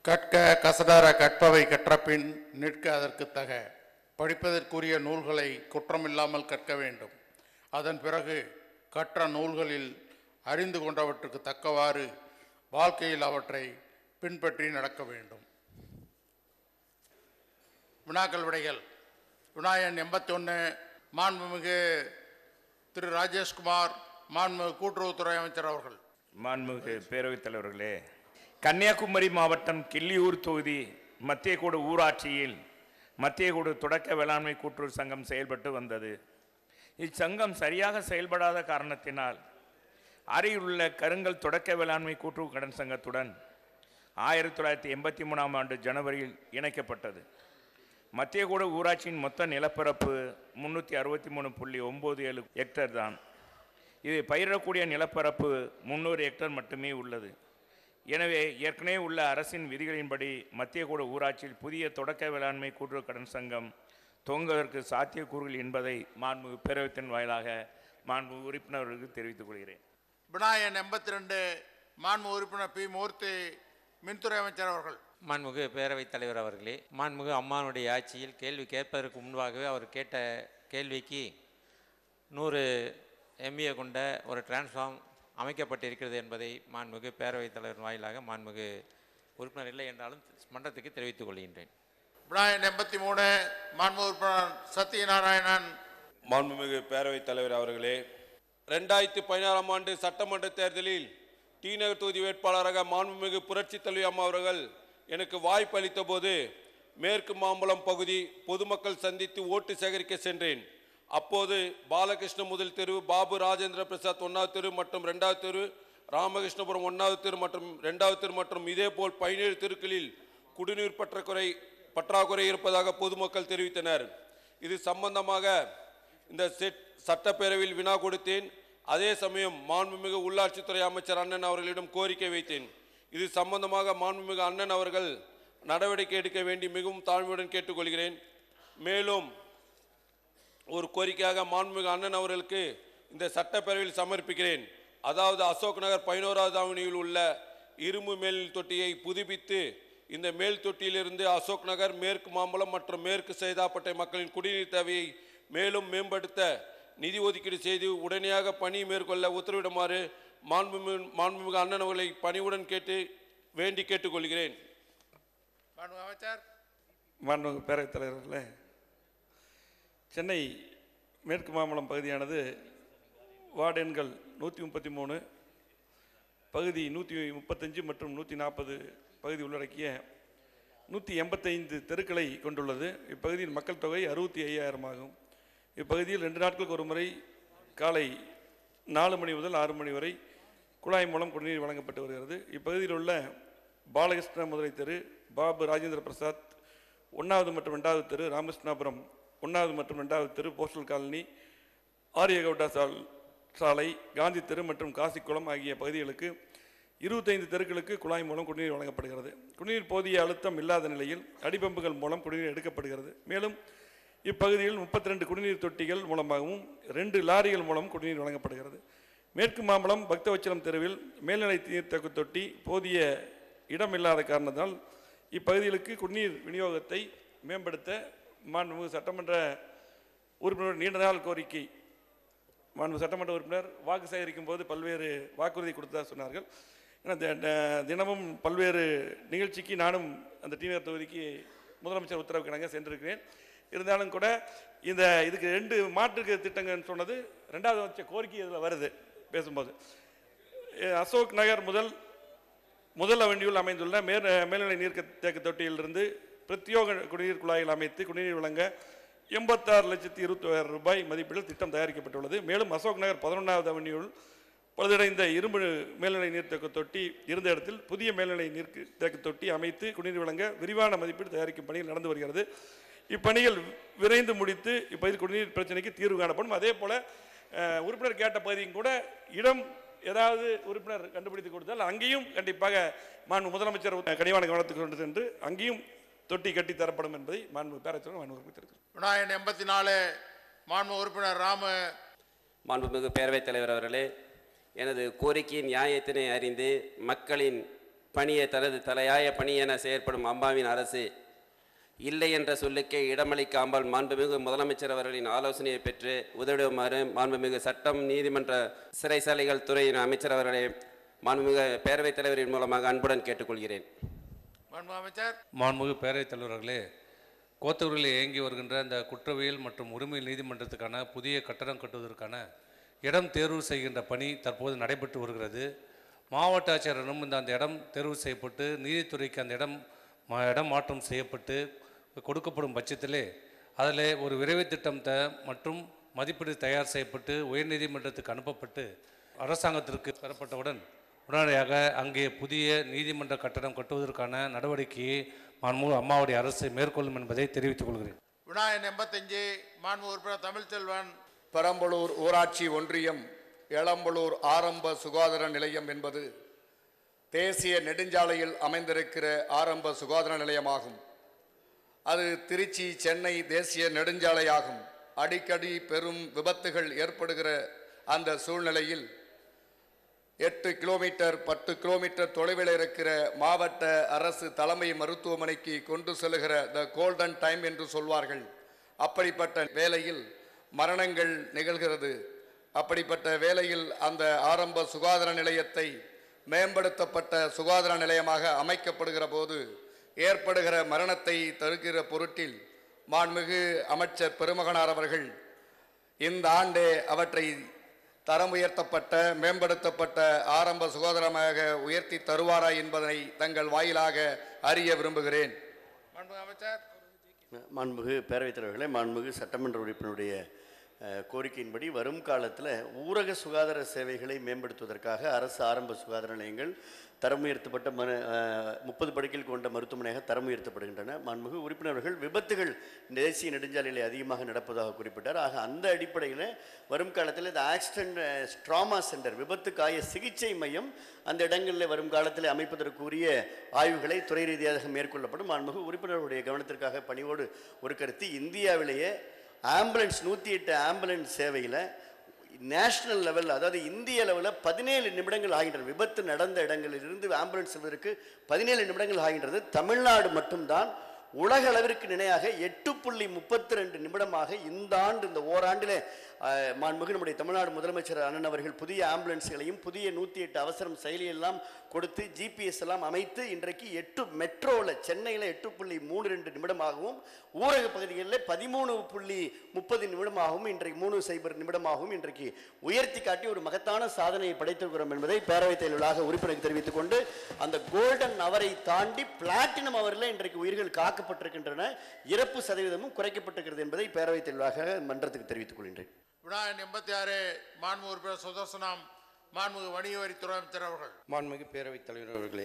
கற்க கசடர கற்பவை கற்றபின் நிற்க அதற்கு தக படிப்பதற்குரிய நூல்களை குற்றமில்லாமல் கற்க வேண்டும் அதன் பிறகு கற்ற நூல்களில் அறிந்து கொண்டவற்றுக்கு தக்கவாறு வாழ்க்கையில் அவற்றை பின்பற்றி நடக்க வேண்டும் வினாக்கள் விடைகள் வினாயன் எண்பத்தி ஒன்று மாண்புமிகு திரு ராஜேஷ்குமார் மாண்புமிகு கூட்டுறவுத்துறை அமைச்சர் அவர்கள் மாண்புமிகு பேரவைத் தலைவர்களே கன்னியாகுமரி மாவட்டம் கிள்ளியூர் தொகுதி மத்தியக்கூடு ஊராட்சியில் மத்தியக்கூடு தொடக்க வேளாண்மை கூட்டுறவு சங்கம் செயல்பட்டு வந்தது இச்சங்கம் சரியாக செயல்படாத காரணத்தினால் அருகிலுள்ள கருங்கல் தொடக்க வேளாண்மை கூட்டுறவு கடன் சங்கத்துடன் ஆயிரத்தி தொள்ளாயிரத்தி எண்பத்தி மூணாம் ஆண்டு ஜனவரியில் இணைக்கப்பட்டது மத்தியக்கூட ஊராட்சியின் மொத்த நிலப்பரப்பு முன்னூற்றி அறுபத்தி மூணு புள்ளி ஒம்பது ஏழு ஹெக்டேர் தான் இது பயிரிடக்கூடிய நிலப்பரப்பு முந்நூறு ஹெக்டேர் மட்டுமே உள்ளது எனவே ஏற்கனவே உள்ள அரசின் விதிகளின்படி மத்தியக்கூட ஊராட்சியில் புதிய தொடக்க வேளாண்மை கூட்டுறவு கடன் சங்கம் துவங்குவதற்கு சாத்தியக்கூறுகள் என்பதை மாண்புமிகு பேரவைத்தின் வாயிலாக மாண்புமிகு உறுப்பினர்களுக்கு தெரிவித்துக் கொள்கிறேன் வினாயன் எண்பத்தி ரெண்டு மாண்பு உறுப்பினர் பி மூர்த்தி மின்துறை அமைச்சர் அவர்கள் மாண்புமிகு பேரவைத் தலைவர் அவர்களே மாண்புமிகு அம்மானுடைய ஆட்சியில் கேள்வி கேட்பதற்கு முன்பாகவே அவர் கேட்ட கேள்விக்கு நூறு எம்ஏ கொண்ட ஒரு டிரான்ஸ்ஃபார்ம் அமைக்கப்பட்டிருக்கிறது என்பதை மாண்புமிகு பேரவைத் தலைவர் வாயிலாக மாண்புமிகு உறுப்பினர் இல்லை என்றாலும் மன்றத்துக்கு தெரிவித்துக் கொள்கின்றேன் வினாயன் எண்பத்தி மூணு மாண்பு உறுப்பினர் சத்யநாராயணன் மாண்புமிகு பேரவைத் தலைவர் அவர்களே ரெண்டாயிரத்தி பதினாறாம் ஆண்டு சட்டமன்ற தேர்தலில் டி நகர் தொகுதி வேட்பாளராக மாண்புமிகு புரட்சி தலைவி அம்மா அவர்கள் எனக்கு வாய்ப்பு அளித்த போது மேற்கு மாம்பலம் பகுதி பொதுமக்கள் சந்தித்து ஓட்டு சேகரிக்க சென்றேன் அப்போது பாலகிருஷ்ண முதல் தெரு பாபு ராஜேந்திர பிரசாத் ஒன்றாவது தெரு மற்றும் ரெண்டாவது தெரு ராமகிருஷ்ணபுரம் ஒன்றாவது தெரு மற்றும் ரெண்டாவது தெரு மற்றும் இதேபோல் பதினேழு தெருக்களில் குடிநீர் பற்றாக்குறை பற்றாக்குறை இருப்பதாக பொதுமக்கள் தெரிவித்தனர் இது சம்பந்தமாக இந்த செட் சட்டப்பேரவையில் வினா கொடுத்தேன் அதே சமயம் மாண்புமிகு உள்ளாட்சித்துறை அமைச்சர் அண்ணன் அவர்களிடம் கோரிக்கை வைத்தேன் இது சம்பந்தமாக மாண்புமிகு அண்ணன் அவர்கள் நடவடிக்கை எடுக்க வேண்டி மிகவும் தாழ்மையுடன் கேட்டுக்கொள்கிறேன் மேலும் ஒரு கோரிக்கையாக மாண்புமிகு அண்ணன் அவர்களுக்கு இந்த சட்டப்பேரவையில் சமர்ப்பிக்கிறேன் அதாவது அசோக் நகர் பதினோராவது அவனியில் உள்ள இரும்பு மேல் தொட்டியை புதுப்பித்து இந்த மேல் தொட்டியிலிருந்து அசோக் நகர் மேற்கு மாம்பலம் மற்றும் மேற்கு சைதாப்பட்டை மக்களின் குடிநீர் தேவையை மேலும் மேம்படுத்த நிதி ஒதுக்கீடு செய்து உடனடியாக பணி மேற்கொள்ள உத்தரவிடுமாறு மாண்புமிகு மாண்புமிகு அண்ணன் அவர்களை பணிவுடன் கேட்டு வேண்டி கேட்டுக்கொள்கிறேன் மாண்பு அமைச்சர் மாண்புமிகு பேரவைத் தலைவர்களே சென்னை மேற்கு மாம்பலம் பகுதியானது வார்டு எண்கள் நூற்றி முப்பத்தி மூணு பகுதி நூற்றி முப்பத்தஞ்சு மற்றும் நூற்றி நாற்பது பகுதி உள்ளடக்கிய நூற்றி எண்பத்தைந்து தெருக்களை கொண்டுள்ளது இப்பகுதியின் மக்கள் தொகை அறுபத்தி ஐயாயிரம் ஆகும் இப்பகுதியில் ரெண்டு நாட்களுக்கு ஒரு முறை காலை நாலு மணி முதல் ஆறு மணி வரை குழாய் மூலம் குடிநீர் வழங்கப்பட்டு வருகிறது இப்பகுதியில் உள்ள பாலகிருஷ்ண முதலை தெரு பாபு ராஜேந்திர பிரசாத் ஒன்றாவது மற்றும் ரெண்டாவது தெரு ராமகிருஷ்ணாபுரம் ஒன்றாவது மற்றும் ரெண்டாவது தெரு போஸ்டல் காலனி ஆரியகவுடா சால் சாலை காந்தி தெரு மற்றும் காசிக்குளம் ஆகிய பகுதிகளுக்கு இருபத்தைந்து தெருக்களுக்கு குழாய் மூலம் குடிநீர் வழங்கப்படுகிறது குடிநீர் போதிய அழுத்தம் இல்லாத நிலையில் அடிப்பம்புகள் மூலம் குடிநீர் எடுக்கப்படுகிறது மேலும் இப்பகுதியில் முப்பத்தி ரெண்டு குடிநீர் தொட்டிகள் மூலமாகவும் ரெண்டு லாரிகள் மூலம் குடிநீர் வழங்கப்படுகிறது மேற்கு மாம்பலம் பக்தவச்சலம் தெருவில் மேல்நிலை நீர்த்தக்கு தொட்டி போதிய இடம் இல்லாத காரணத்தால் இப்பகுதிகளுக்கு குடிநீர் விநியோகத்தை மேம்படுத்த மாண்புமிகு சட்டமன்ற உறுப்பினர் நீண்ட நாள் கோரிக்கை மாண்பு சட்டமன்ற உறுப்பினர் வாக்கு சேகரிக்கும் போது பல்வேறு வாக்குறுதி கொடுத்ததா சொன்னார்கள் ஏன்னா தி- தி- தினமும் பல்வேறு நிகழ்ச்சிக்கு நானும் அந்த டிநகர் தொகுதிக்கு முதலமைச்சர் உத்தரவு கிணங்க சென்றிருக்கிறேன் இருந்தாலும் கூட இந்த இதுக்கு ரெண்டு மாற்றுக்கு திட்டங்கள்னு சொன்னது ரெண்டாவது வச்ச கோரிக்கை இதில் வருது பேசும்போது அஹ் அசோக் நகர் முதல் முதல் அவென்யூவில் அமைந்துள்ள மேல் மேல்நிலை நீர் தேக்க தொட்டியிலிருந்து பிரத்யோக குடிநீர் குழாய்கள் அமைத்து குடிநீர் வழங்க எண்பத்தாறு லட்சத்தி இருபத்தாயிரம் ரூபாய் மதிப்பீட்டில் திட்டம் தயாரிக்கப்பட்டுள்ளது மேலும் அசோக் நகர் பதினொன்றாவது அவென்யூவில் பழுதடைந்த இரும்பு மேல்நிலை நீர்த்தேக்க தொட்டி இருந்த இடத்தில் புதிய மேல்நிலை நீர் தேக்க தொட்டி அமைத்து குடிநீர் வழங்க விரிவான மதிப்பீடு தயாரிக்கும் பணிகள் நடந்து வருகிறது இப்பணிகள் விரைந்து முடித்து இப்பகுதி குடிநீர் பிரச்சனைக்கு தீர்வு காணப்படும் அதே போல அஹ், உறுப்பினர் கேட்ட பகுதியும் கூட இடம் ஏதாவது உறுப்பினர் கண்டுபிடித்து கொடுத்தால் அங்கேயும் கண்டிப்பாக மாண்பு முதலமைச்சர் கனிவான கவனத்துக்கு கொண்டு சென்று அங்கேயும் தொட்டி கட்டி தரப்படும் என்பதை மாண்பு பேரச்சர் மாண்பு தெரிவித்திருக்கிறேன் வினாயன் எண்பத்தி நாலு மாண்பு உறுப்பினர் ராமு மாண்புமிகு பேரவைத் தலைவர் அவர்களே எனது கோரிக்கையின் நியாயத்தினை அறிந்து மக்களின் பணியை தனது தலையாய பணி என செயற்படும் அம்மாவின் அரசு இல்லை என்ற சொல்லுக்கே இடமளிக்காமல் மாண்புமிகு முதலமைச்சர் அவர்களின் ஆலோசனையை பெற்று உதவிடுமாறு மாண்புமிகு சட்டம் நீதிமன்ற சிறைசாலைகள் துறையின் அமைச்சர் அவர்களை மாண்புமிகு பேரவைத் தலைவரின் மூலமாக அன்புடன் கேட்டுக்கொள்கிறேன் மாண்பு அமைச்சர் மாண்புமிகு பேரவைத் தலைவர்களே கோத்தூரில் இயங்கி வருகின்ற இந்த குற்றவியல் மற்றும் உரிமை நீதிமன்றத்துக்கான புதிய கட்டடம் கட்டுவதற்கான இடம் தேர்வு செய்கின்ற பணி தற்போது நடைபெற்று வருகிறது மாவட்ட ஆட்சியரிடம் இந்த அந்த இடம் தேர்வு செய்யப்பட்டு நீதித்துறைக்கு அந்த இடம் மா- இடம் மாற்றம் செய்யப்பட்டு கொடுக்கப்படும் பட்சத்திலே அதில் ஒரு விரைவு திட்டம் த மற்றும் மதிப்பீடு தயார் செய்யப்பட்டு உயர்நீதிமன்றத்துக்கு அனுப்பப்பட்டு அரசாங்கத்திற்கு பெறப்பட்டவுடன் உடனடியாக அங்கே புதிய நீதிமன்ற கட்டடம் கட்டுவதற்கான நடவடிக்கையை மாண்புமிகு அம்மாவுடைய அரசு மேற்கொள்ளும் என்பதை தெரிவித்துக் கொள்கிறேன் விநாயகன் எண்பத்தஞ்சு மாண்பு உறுப்பினர் தமிழ்ச்செல்வன் பெரம்பலூர் ஊராட்சி ஒன்றியம் எளம்பலூர் ஆரம்ப சுகாதார நிலையம் என்பது தேசிய நெடுஞ்சாலையில் அமைந்திருக்கிற ஆரம்ப சுகாதார நிலையமாகும் அது திருச்சி சென்னை தேசிய நெடுஞ்சாலையாகும் அடிக்கடி பெரும் விபத்துகள் ஏற்படுகிற அந்த சூழ்நிலையில் எட்டு கிலோமீட்டர் பத்து கிலோமீட்டர் தொலைவில் இருக்கிற மாவட்ட அரசு தலைமை மருத்துவமனைக்கு கொண்டு செல்லுகிற த கோல்டன் டைம் என்று சொல்வார்கள் அப்படிப்பட்ட வேளையில் மரணங்கள் நிகழ்கிறது அப்படிப்பட்ட வேளையில் அந்த ஆரம்ப சுகாதார நிலையத்தை மேம்படுத்தப்பட்ட சுகாதார நிலையமாக அமைக்கப்படுகிற போது ஏற்படுகிற மரணத்தை தடுக்கிற பொருட்டில் மாண்புமிகு அமைச்சர் பெருமகனார் அவர்கள் இந்த ஆண்டே அவற்றை தரம் உயர்த்தப்பட்ட மேம்படுத்தப்பட்ட ஆரம்ப சுகாதாரமாக உயர்த்தி தருவாரா என்பதனை தங்கள் வாயிலாக அறிய விரும்புகிறேன் மாண்பு அமைச்சர் மாண்புமிகு பேரவைத் தலைவர்களே மாண்புமிகு சட்டமன்ற உறுப்பினருடைய அஹ், கோரிக்கையின்படி வரும் காலத்தில் ஊரக சுகாதார சேவைகளை மேம்படுத்துவதற்காக அரசு ஆரம்ப சுகாதார நிலையங்கள் தரம் உயர்த்தப்பட்ட மரு முப்பது படுக்கைகள் கொண்ட மருத்துவமனையாக தரம் உயர்த்தப்படுகின்றன மாண்புமிகு உறுப்பினர்கள் விபத்துகள் தேசிய நெடுஞ்சாலையில் அதிகமாக நடப்பதாக குறிப்பிட்டார் ஆக அந்த அடிப்படையில் வரும் காலத்தில் இந்த ஆக்சிடென்ட் ட்ராமா சென்டர் விபத்து காய சிகிச்சை மையம் அந்த இடங்களில் வரும் காலத்தில் அமைப்பதற்குரிய ஆய்வுகளை துறை ரீதியாக மேற்கொள்ளப்படும் மாண்புமிகு உறுப்பினர்களுடைய கவனத்திற்காக பணியோடு ஒரு கருத்து இந்தியாவிலேயே ஆம்புலன்ஸ் நூற்றி எட்டு ஆம்புலன்ஸ் சேவையில் நேஷனல் லெவல் அதாவது இந்திய லெவலில் பதினேழு நிமிடங்கள் ஆகின்றது விபத்து நடந்த இடங்களிலிருந்து ஆம்புலன்ஸ் செல்வதற்கு பதினேழு நிமிடங்கள் ஆகின்றது தமிழ்நாடு மட்டும்தான் உலக அளவிற்கு நினையாக எட்டு புள்ளி முப்பத்தி ரெண்டு நிமிடமாக இந்த ஆண்டு இந்த ஓராண்டில் அஹ், மாண்புமிகு நம்முடைய தமிழ்நாடு முதலமைச்சர் அண்ணன் அவர்கள் புதிய ஆம்புலன்ஸ்களையும் புதிய நூற்றி எட்டு அவசரம் செயலியெல்லாம் கொடுத்து ஜிபிஎஸ் எல்லாம் அமைத்து இன்றைக்கு எட்டு மெட்ரோவில் சென்னையில் எட்டு புள்ளி மூணு ரெண்டு நிமிடமாகவும் ஊரக பகுதிகளில் பதிமூணு புள்ளி முப்பது நிமிடமாகவும் இன்றைக்கு மூணு சைபர் நிமிடமாகவும் இன்றைக்கு உயர்த்தி காட்டி ஒரு மகத்தான சாதனையை படைத்திருக்கிறோம் என்பதை பேரவைத் தலைவர்களாக உறுப்பினருக்கு தெரிவித்துக் கொண்டு அந்த கோல்டன் அவரை தாண்டி பிளாட்டினம் அவரில் இன்றைக்கு உயிர்கள் காக்கப்பட்டிருக்கின்றன இறப்பு சதவீதமும் குறைக்கப்பட்டிருக்கிறது என்பதை பேரவைத் தலைவராக மன்றத்துக்கு தெரிவித்துக் கொள்கின்றேன் விநாயகன் எண்பத்தி ஆறு மாண்பு உறுப்பினர் சுதர்சனம் மாண்புமிகு வணிக வரித்துறை அமைச்சர் அவர்கள் மாண்புமிகு பேரவைத் தலைவர் அவர்களே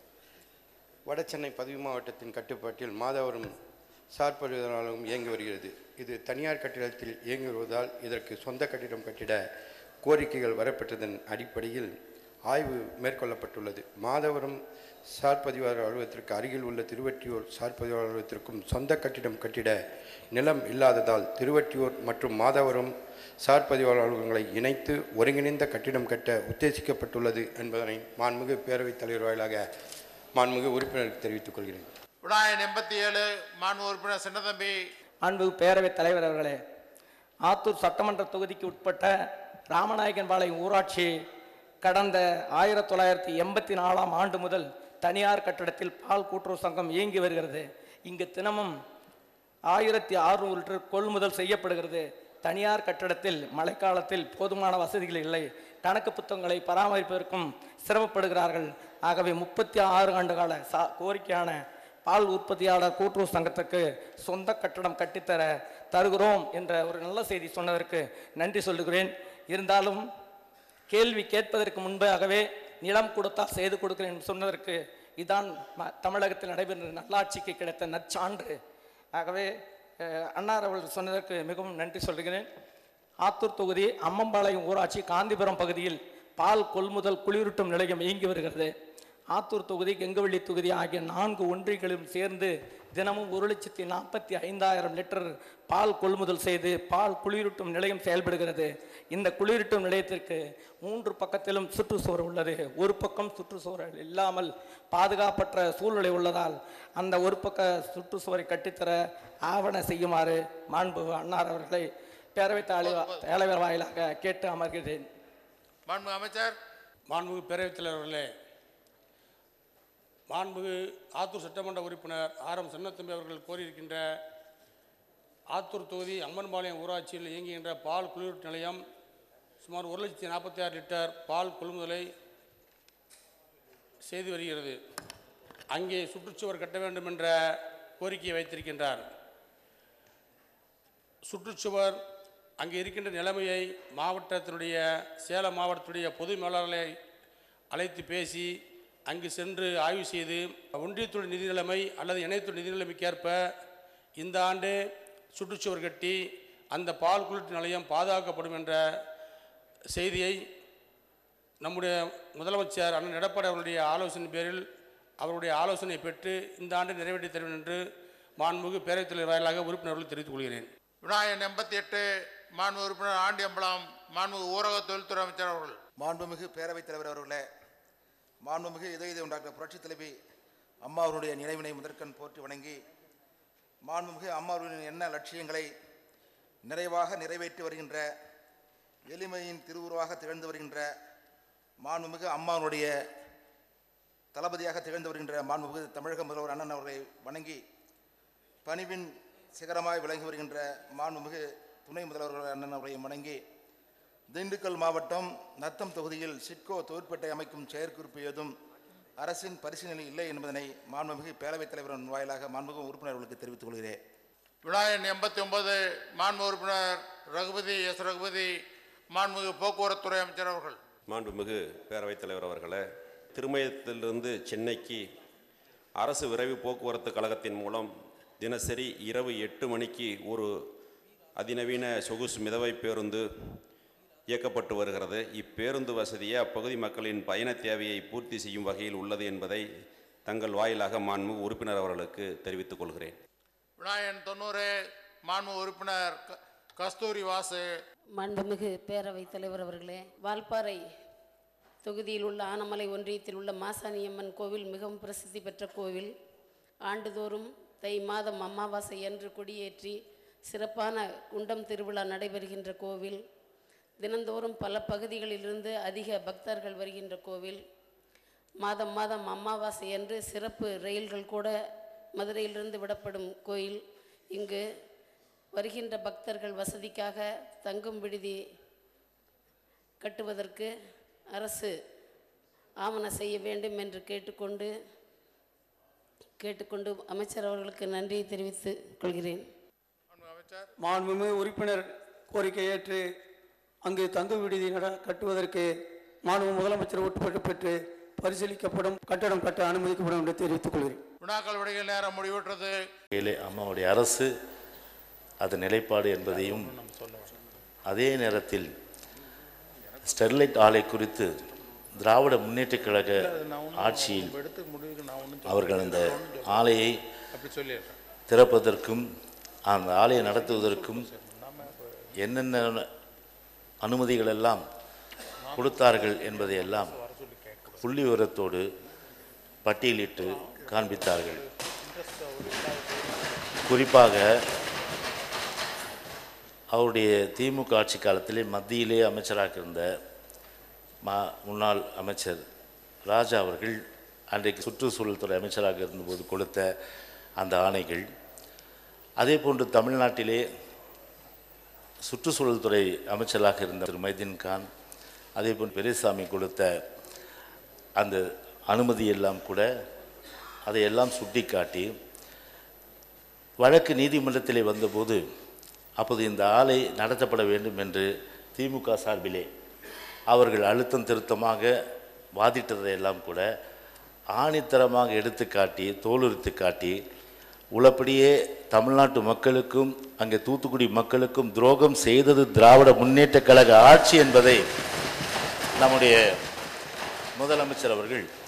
வடசென்னை பதிவு மாவட்டத்தின் கட்டுப்பாட்டில் மாதவரம் சார்பதிவு அலுவலகம் இயங்கி வருகிறது இது தனியார் கட்டிடத்தில் இயங்கி வருவதால் இதற்கு சொந்த கட்டிடம் கட்டிட கோரிக்கைகள் வரப்பெற்றதன் அடிப்படையில் ஆய்வு மேற்கொள்ளப்பட்டுள்ளது மாதவரம் சார்பதிவாளர் அலுவலகத்திற்கு அருகில் உள்ள திருவற்றியூர் சார்பதிவாளர் அலுவலகத்திற்கும் சொந்த கட்டிடம் கட்டிட நிலம் இல்லாததால் திருவற்றியூர் மற்றும் மாதவரம் சார்பதிவாளர் அலுவலகங்களை இணைத்து ஒருங்கிணைந்த கட்டிடம் கட்ட உத்தேசிக்கப்பட்டுள்ளது என்பதனை மாண்புமிகு பேரவைத் தலைவர் வாயிலாக மாண்புமிகு உறுப்பினருக்கு தெரிவித்துக் கொள்கிறேன் விநாயகன் எண்பத்தி ஏழு மாண்பு உறுப்பினர் சின்னதம்பி அன்பு பேரவைத் தலைவர் அவர்களே ஆத்தூர் சட்டமன்ற தொகுதிக்கு உட்பட்ட ராமநாயக்கன்பாளையம் ஊராட்சி கடந்த ஆயிரத்தி தொள்ளாயிரத்தி எண்பத்தி நாலாம் ஆண்டு முதல் தனியார் கட்டிடத்தில் பால் கூட்டுறவு சங்கம் இயங்கி வருகிறது இங்கு தினமும் ஆயிரத்தி அறுநூறு லிட்டர் கொள்முதல் செய்யப்படுகிறது தனியார் கட்டடத்தில் மழைக்காலத்தில் போதுமான வசதிகள் இல்லை கணக்கு புத்தகங்களை பராமரிப்பதற்கும் சிரமப்படுகிறார்கள் ஆகவே முப்பத்தி ஆறு ஆண்டு கால சா கோரிக்கையான பால் உற்பத்தியாளர் கூட்டுறவு சங்கத்துக்கு சொந்த கட்டடம் கட்டித்தர தருகிறோம் என்ற ஒரு நல்ல செய்தி சொன்னதற்கு நன்றி சொல்லுகிறேன் இருந்தாலும் கேள்வி கேட்பதற்கு முன்பாகவே நிலம் கொடுத்தால் செய்து கொடுக்கிறேன் என்று சொன்னதற்கு இதான் ம- தமிழகத்தில் நடைபெறுகிற நல்லாட்சிக்கு கிடைத்த நற்சான்று ஆகவே அஹ், அன்னார் அவர்கள் சொன்னதற்கு மிகவும் நன்றி சொல்கிறேன் ஆத்தூர் தொகுதி அம்மம்பாளையம் ஊராட்சி காந்திபுரம் பகுதியில் பால் கொள்முதல் குளிரூட்டும் நிலையம் இயங்கி வருகிறது ஆத்தூர் தொகுதி கெங்கவள்ளி தொகுதி ஆகிய நான்கு ஒன்றியங்களும் சேர்ந்து தினமும் ஒரு லட்சத்தி நாற்பத்தி ஐந்தாயிரம் லிட்டர் பால் கொள்முதல் செய்து பால் குளிரூட்டும் நிலையம் செயல்படுகிறது இந்த குளிரூட்டும் நிலையத்திற்கு மூன்று பக்கத்திலும் சுற்றுச்சுவர் உள்ளது ஒரு பக்கம் சுற்றுச்சுவர் இல்லாமல் பாதுகாப்பற்ற சூழ்நிலை உள்ளதால் அந்த ஒரு பக்க சுற்றுச்சுவரை கட்டித்தர ஆவண செய்யுமாறு மாண்பு அன்னார் அவர்களை பேரவைத் தலைவர் தலைவர் வாயிலாக கேட்டு அமர்கிறேன் மாண்பு அமைச்சர் மாண்புமிகு பேரவைத் தலைவர் அவர்களே மாண்புமிகு ஆத்தூர் சட்டமன்ற உறுப்பினர் ஆர் எம் சின்னத்தம்பி அவர்கள் கோரியிருக்கின்ற ஆத்தூர் தொகுதி அம்மன்பாளையம் ஊராட்சியில் இயங்குகின்ற பால் குளிரூட்டு நிலையம் சுமார் ஒரு லட்சத்தி நாற்பத்தி ஆறு லிட்டர் பால் கொள்முதலை செய்து வருகிறது அங்கே சுற்றுச்சுவர் கட்ட வேண்டும் என்ற கோரிக்கையை வைத்திருக்கின்றார் சுற்றுச்சுவர் அங்கே இருக்கின்ற நிலைமையை மாவட்டத்தினுடைய சேலம் மாவட்டத்துடைய பொது மேலாளர்களை அழைத்து பேசி அங்கு சென்று ஆய்வு செய்து ஒன்றியத்துடைய நிதி நிலைமை அல்லது இணையத்துடைய நிதி நிலைமைக்கேற்ப இந்த ஆண்டு சுற்றுச்சுவர் கட்டி அந்த பால் குளிர்ச்சி நிலையம் பாதுகாக்கப்படும் என்ற செய்தியை நம்முடைய முதலமைச்சர் அண்ணன் எடப்பாடி அவருடைய ஆலோசனை பேரில் அவருடைய ஆலோசனை பெற்று இந்த ஆண்டு நிறைவேற்றி தருவேன் என்று மாண்புமிகு பேரவைத் தலைவர் வாயிலாக உறுப்பினர்கள் தெரிவித்துக் கொள்கிறேன் விநாயகன் எண்பத்தி எட்டு மாண்பு உறுப்பினர் ஆண்டியம்பலம் மாண்பு ஊரக தொழில்துறை அமைச்சர் அவர்கள் மாண்புமிகு பேரவைத் தலைவர் அவர்களே மாண்புமிகு இதய இதயம் டாக்டர் புரட்சித் தலைவி அம்மா அவருடைய நினைவினை முதற்கண் போற்றி வணங்கி மாண்புமிகு அம்மா அவர்களின் என்ன லட்சியங்களை நிறைவாக நிறைவேற்றி வருகின்ற எளிமையின் திருவுருவாக திகழ்ந்து வருகின்ற மாண்புமிகு அம்மாவுடைய தளபதியாக திகழ்ந்து வருகின்ற மாண்புமிகு தமிழக முதல்வர் அண்ணன் அவர்களை வணங்கி பணிவின் சிகரமாய் விளங்கி வருகின்ற மாண்புமிகு துணை முதல்வர் அண்ணன் அவர்களையும் வணங்கி திண்டுக்கல் மாவட்டம் நத்தம் தொகுதியில் சிட்கோ தொழிற்பேட்டை அமைக்கும் செயற்குறிப்பு ஏதும் அரசின் பரிசீலனையில் இல்லை என்பதனை மாண்புமிகு பேரவைத் தலைவரின் வாயிலாக மாண்புமிகு உறுப்பினர்களுக்கு தெரிவித்துக் கொள்கிறேன் விநாயகன் எண்பத்தி ஒன்பது மாண்பு உறுப்பினர் ரகுபதி எஸ் ரகுபதி மாண்புமிகு போக்குவரத்துறை அமைச்சர் அவர்கள் மாண்புமிகு பேரவைத் தலைவர் அவர்களே திருமயத்திலிருந்து சென்னைக்கு அரசு விரைவு போக்குவரத்து கழகத்தின் மூலம் தினசரி இரவு எட்டு மணிக்கு ஒரு அதிநவீன சொகுசு மிதவை பேருந்து இயக்கப்பட்டு வருகிறது இப்பேருந்து வசதியை அப்பகுதி மக்களின் பயண தேவையை பூர்த்தி செய்யும் வகையில் உள்ளது என்பதை தங்கள் வாயிலாக மாண்பு உறுப்பினர் அவர்களுக்கு தெரிவித்துக் கொள்கிறேன் விநாயகன் தொண்ணூறு மாண்பு உறுப்பினர் க- கஸ்தூரி வாசு மாண்புமிகு பேரவைத் தலைவர் அவர்களே வால்பாறை தொகுதியில் உள்ள ஆனமலை ஒன்றியத்தில் உள்ள மாசாணியம்மன் கோவில் மிகவும் பிரசித்தி பெற்ற கோவில் ஆண்டுதோறும் தை மாதம் அமாவாசை அன்று கொடியேற்றி சிறப்பான குண்டம் திருவிழா நடைபெறுகின்ற கோவில் தினந்தோறும் பல பகுதிகளிலிருந்து அதிக பக்தர்கள் வருகின்ற கோவில் மாதம் மாதம் அமாவாசை அன்று சிறப்பு ரயில்கள் கூட மதுரையிலிருந்து விடப்படும் கோயில் இங்கு வருகின்ற பக்தர்கள் வசதிக்காக தங்கும் விடுதி கட்டுவதற்கு அரசு ஆவண செய்ய வேண்டும் என்று கேட்டுக்கொண்டு கேட்டுக்கொண்டு அமைச்சர் அவர்களுக்கு நன்றியை தெரிவித்துக் கொள்கிறேன் மாண்புமிகு உறுப்பினர் கோரிக்கை ஏற்று அங்கு தங்கும் விடுதி நட கட்டுவதற்கு மாண்பு முதலமைச்சர் ஒட்டுப்பட்டு பெற்று பரிசீலிக்கப்படும் கட்டடம் கட்ட அனுமதிக்கப்படும் என்று தெரிவித்துக் கொள்கிறேன் வினாக்கள் விடைகள் நேரம் முடிவுற்றது கையிலே அம்மாவுடைய அரசு அது நிலைப்பாடு என்பதையும் அதே நேரத்தில் ஸ்டெர்லைட் ஆலை குறித்து திராவிட முன்னேற்றக் கழக ஆட்சியில் அவர்கள் அந்த ஆலையை திறப்பதற்கும் அந்த ஆலையை நடத்துவதற்கும் என்னென்ன அனுமதிகள் எல்லாம் கொடுத்தார்கள் என்பதையெல்லாம் புள்ளி விவரத்தோடு பட்டியலிட்டு காண்பித்தார்கள் குறிப்பாக அவருடைய திமுக ஆட்சி காலத்திலே மத்தியிலே அமைச்சராக இருந்த மா முன்னாள் அமைச்சர் ராஜா அவர்கள் அன்றைக்கு சுற்றுச்சூழல் துறை அமைச்சராக இருந்தபோது கொடுத்த அந்த ஆணைகள் அதே போன்று தமிழ்நாட்டிலே சுற்றுச்சூழல் துறை அமைச்சராக இருந்த திரு மைதீன் கான் அதே போன்று பெரியசாமி கொடுத்த அந்த அனுமதி எல்லாம் கூட அதையெல்லாம் சுட்டிக்காட்டி வழக்கு நீதிமன்றத்திலே வந்தபோது அப்போது இந்த ஆலை நடத்தப்பட வேண்டும் என்று திமுக சார்பிலே அவர்கள் அழுத்தம் திருத்தமாக வாதிட்டதையெல்லாம் கூட ஆணித்தரமாக எடுத்து காட்டி தோலுரித்து காட்டி உளப்படியே தமிழ்நாட்டு மக்களுக்கும் அங்கே தூத்துக்குடி மக்களுக்கும் துரோகம் செய்தது திராவிட முன்னேற்றக் கழக ஆட்சி என்பதை நம்முடைய முதலமைச்சர் அவர்கள்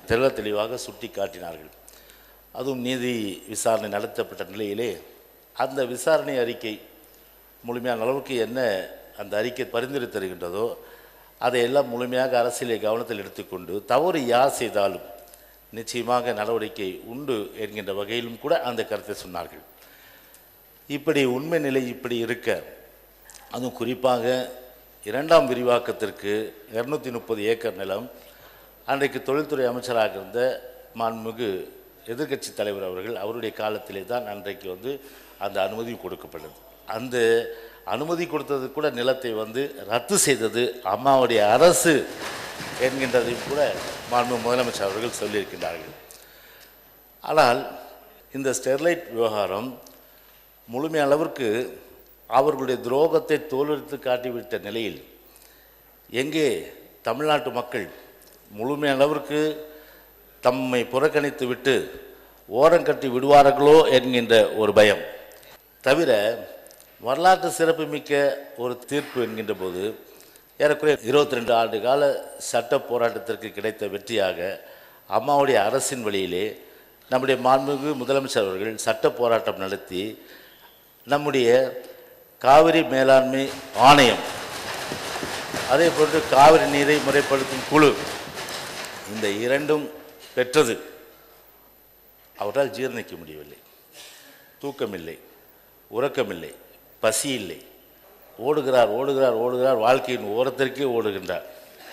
தெள்ள தெளிவாக சுட்டி காட்டினார்கள் அதுவும் நீதி விசாரணை நடத்தப்பட்ட நிலையிலே அந்த விசாரணை அறிக்கை முழுமையான அளவுக்கு என்ன அந்த அறிக்கை பரிந்துரை தருகின்றதோ அதையெல்லாம் முழுமையாக அரசியலை கவனத்தில் எடுத்துக்கொண்டு தவறு யார் செய்தாலும் நிச்சயமாக நடவடிக்கை உண்டு என்கின்ற வகையிலும் கூட அந்த கருத்தை சொன்னார்கள் இப்படி உண்மை நிலை இப்படி இருக்க அதுவும் குறிப்பாக இரண்டாம் விரிவாக்கத்திற்கு இரநூத்தி முப்பது ஏக்கர் நிலம் அன்றைக்கு தொழில்துறை அமைச்சராக இருந்த மாண்புமிகு எதிர்க்கட்சி தலைவர் அவர்கள் அவருடைய காலத்திலே தான் அன்றைக்கு வந்து அந்த அனுமதி கொடுக்கப்பட்டது அந்த அனுமதி கொடுத்தது கூட நிலத்தை வந்து ரத்து செய்தது அம்மாவுடைய அரசு என்கின்றதையும் கூட மாண்பு முதலமைச்சர் அவர்கள் சொல்லியிருக்கின்றார்கள் ஆனால் இந்த ஸ்டெர்லைட் விவகாரம் முழுமை அளவிற்கு அவர்களுடைய துரோகத்தை தோலெடுத்து காட்டிவிட்ட நிலையில் எங்கே தமிழ்நாட்டு மக்கள் முழுமை அளவிற்கு தம்மை புறக்கணித்து விட்டு ஓரங்கட்டி விடுவார்களோ என்கின்ற ஒரு பயம் தவிர வரலாற்று சிறப்புமிக்க ஒரு தீர்ப்பு என்கின்ற போது ஏறக்குறைய இருபத்தி ரெண்டு ஆண்டு கால சட்ட போராட்டத்திற்கு கிடைத்த வெற்றியாக அம்மாவுடைய அரசின் வழியிலே நம்முடைய மாண்புமிகு முதலமைச்சர் அவர்கள் சட்ட போராட்டம் நடத்தி நம்முடைய காவிரி மேலாண்மை ஆணையம் அதே போன்று காவிரி நீரை முறைப்படுத்தும் குழு இந்த இரண்டும் பெற்றது அவரால் ஜீரணிக்க முடியவில்லை தூக்கமில்லை உறக்கமில்லை பசி இல்லை ஓடுகிறார் ஓடுகிறார் ஓடுகிறார் வாழ்க்கையின் ஓரத்திற்கே ஓடுகின்றார்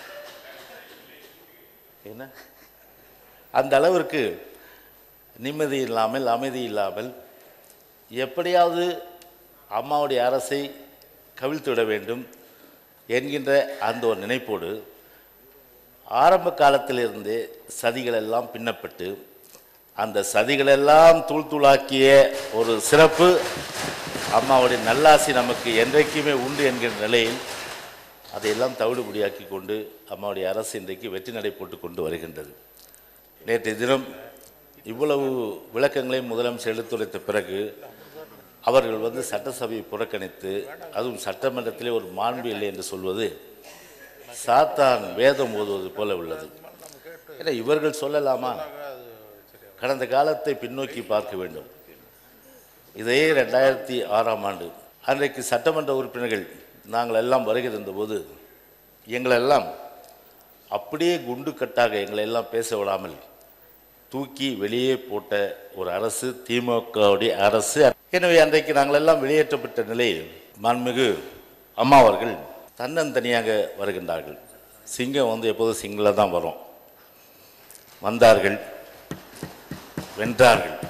என்ன அந்த அளவிற்கு நிம்மதி இல்லாமல் அமைதி இல்லாமல் எப்படியாவது அம்மாவுடைய அரசை கவிழ்த்து விட வேண்டும் என்கின்ற அந்த ஒரு நினைப்போடு ஆரம்ப காலத்திலிருந்தே சதிகள் எல்லாம் பின்னப்பட்டு அந்த சதிகளெல்லாம் தூள் தூளாக்கிய ஒரு சிறப்பு அம்மாவுடைய நல்லாசி நமக்கு என்றைக்குமே உண்டு என்கிற நிலையில் அதையெல்லாம் தவிடுபடியாக்கி கொண்டு அம்மாவுடைய அரசு இன்றைக்கு வெற்றி நடை போட்டு கொண்டு வருகின்றது நேற்றைய தினம் இவ்வளவு விளக்கங்களையும் முதலமைச்சர் எடுத்துரைத்த பிறகு அவர்கள் வந்து சட்டசபையை புறக்கணித்து அதுவும் சட்டமன்றத்திலே ஒரு மாண்பு இல்லை என்று சொல்வது சாத்தான் வேதம் ஓதுவது போல உள்ளது ஏன்னா இவர்கள் சொல்லலாமா கடந்த காலத்தை பின்னோக்கி பார்க்க வேண்டும் இதே ரெண்டாயிரத்தி ஆறாம் ஆண்டு அன்றைக்கு சட்டமன்ற உறுப்பினர்கள் நாங்கள் எல்லாம் வருகை தந்தபோது எங்களெல்லாம் அப்படியே குண்டு கட்டாக எங்களை எல்லாம் பேச விடாமல் தூக்கி வெளியே போட்ட ஒரு அரசு திமுகவுடைய அரசு எனவே அன்றைக்கு நாங்கள் எல்லாம் வெளியேற்றப்பட்ட நிலையில் மாண்புமிகு அம்மா அவர்கள் தன்னந்தனியாக வருகின்றார்கள் சிங்கம் வந்து எப்போதும் சிங்கில் தான் வரும் வந்தார்கள் வென்றார்கள்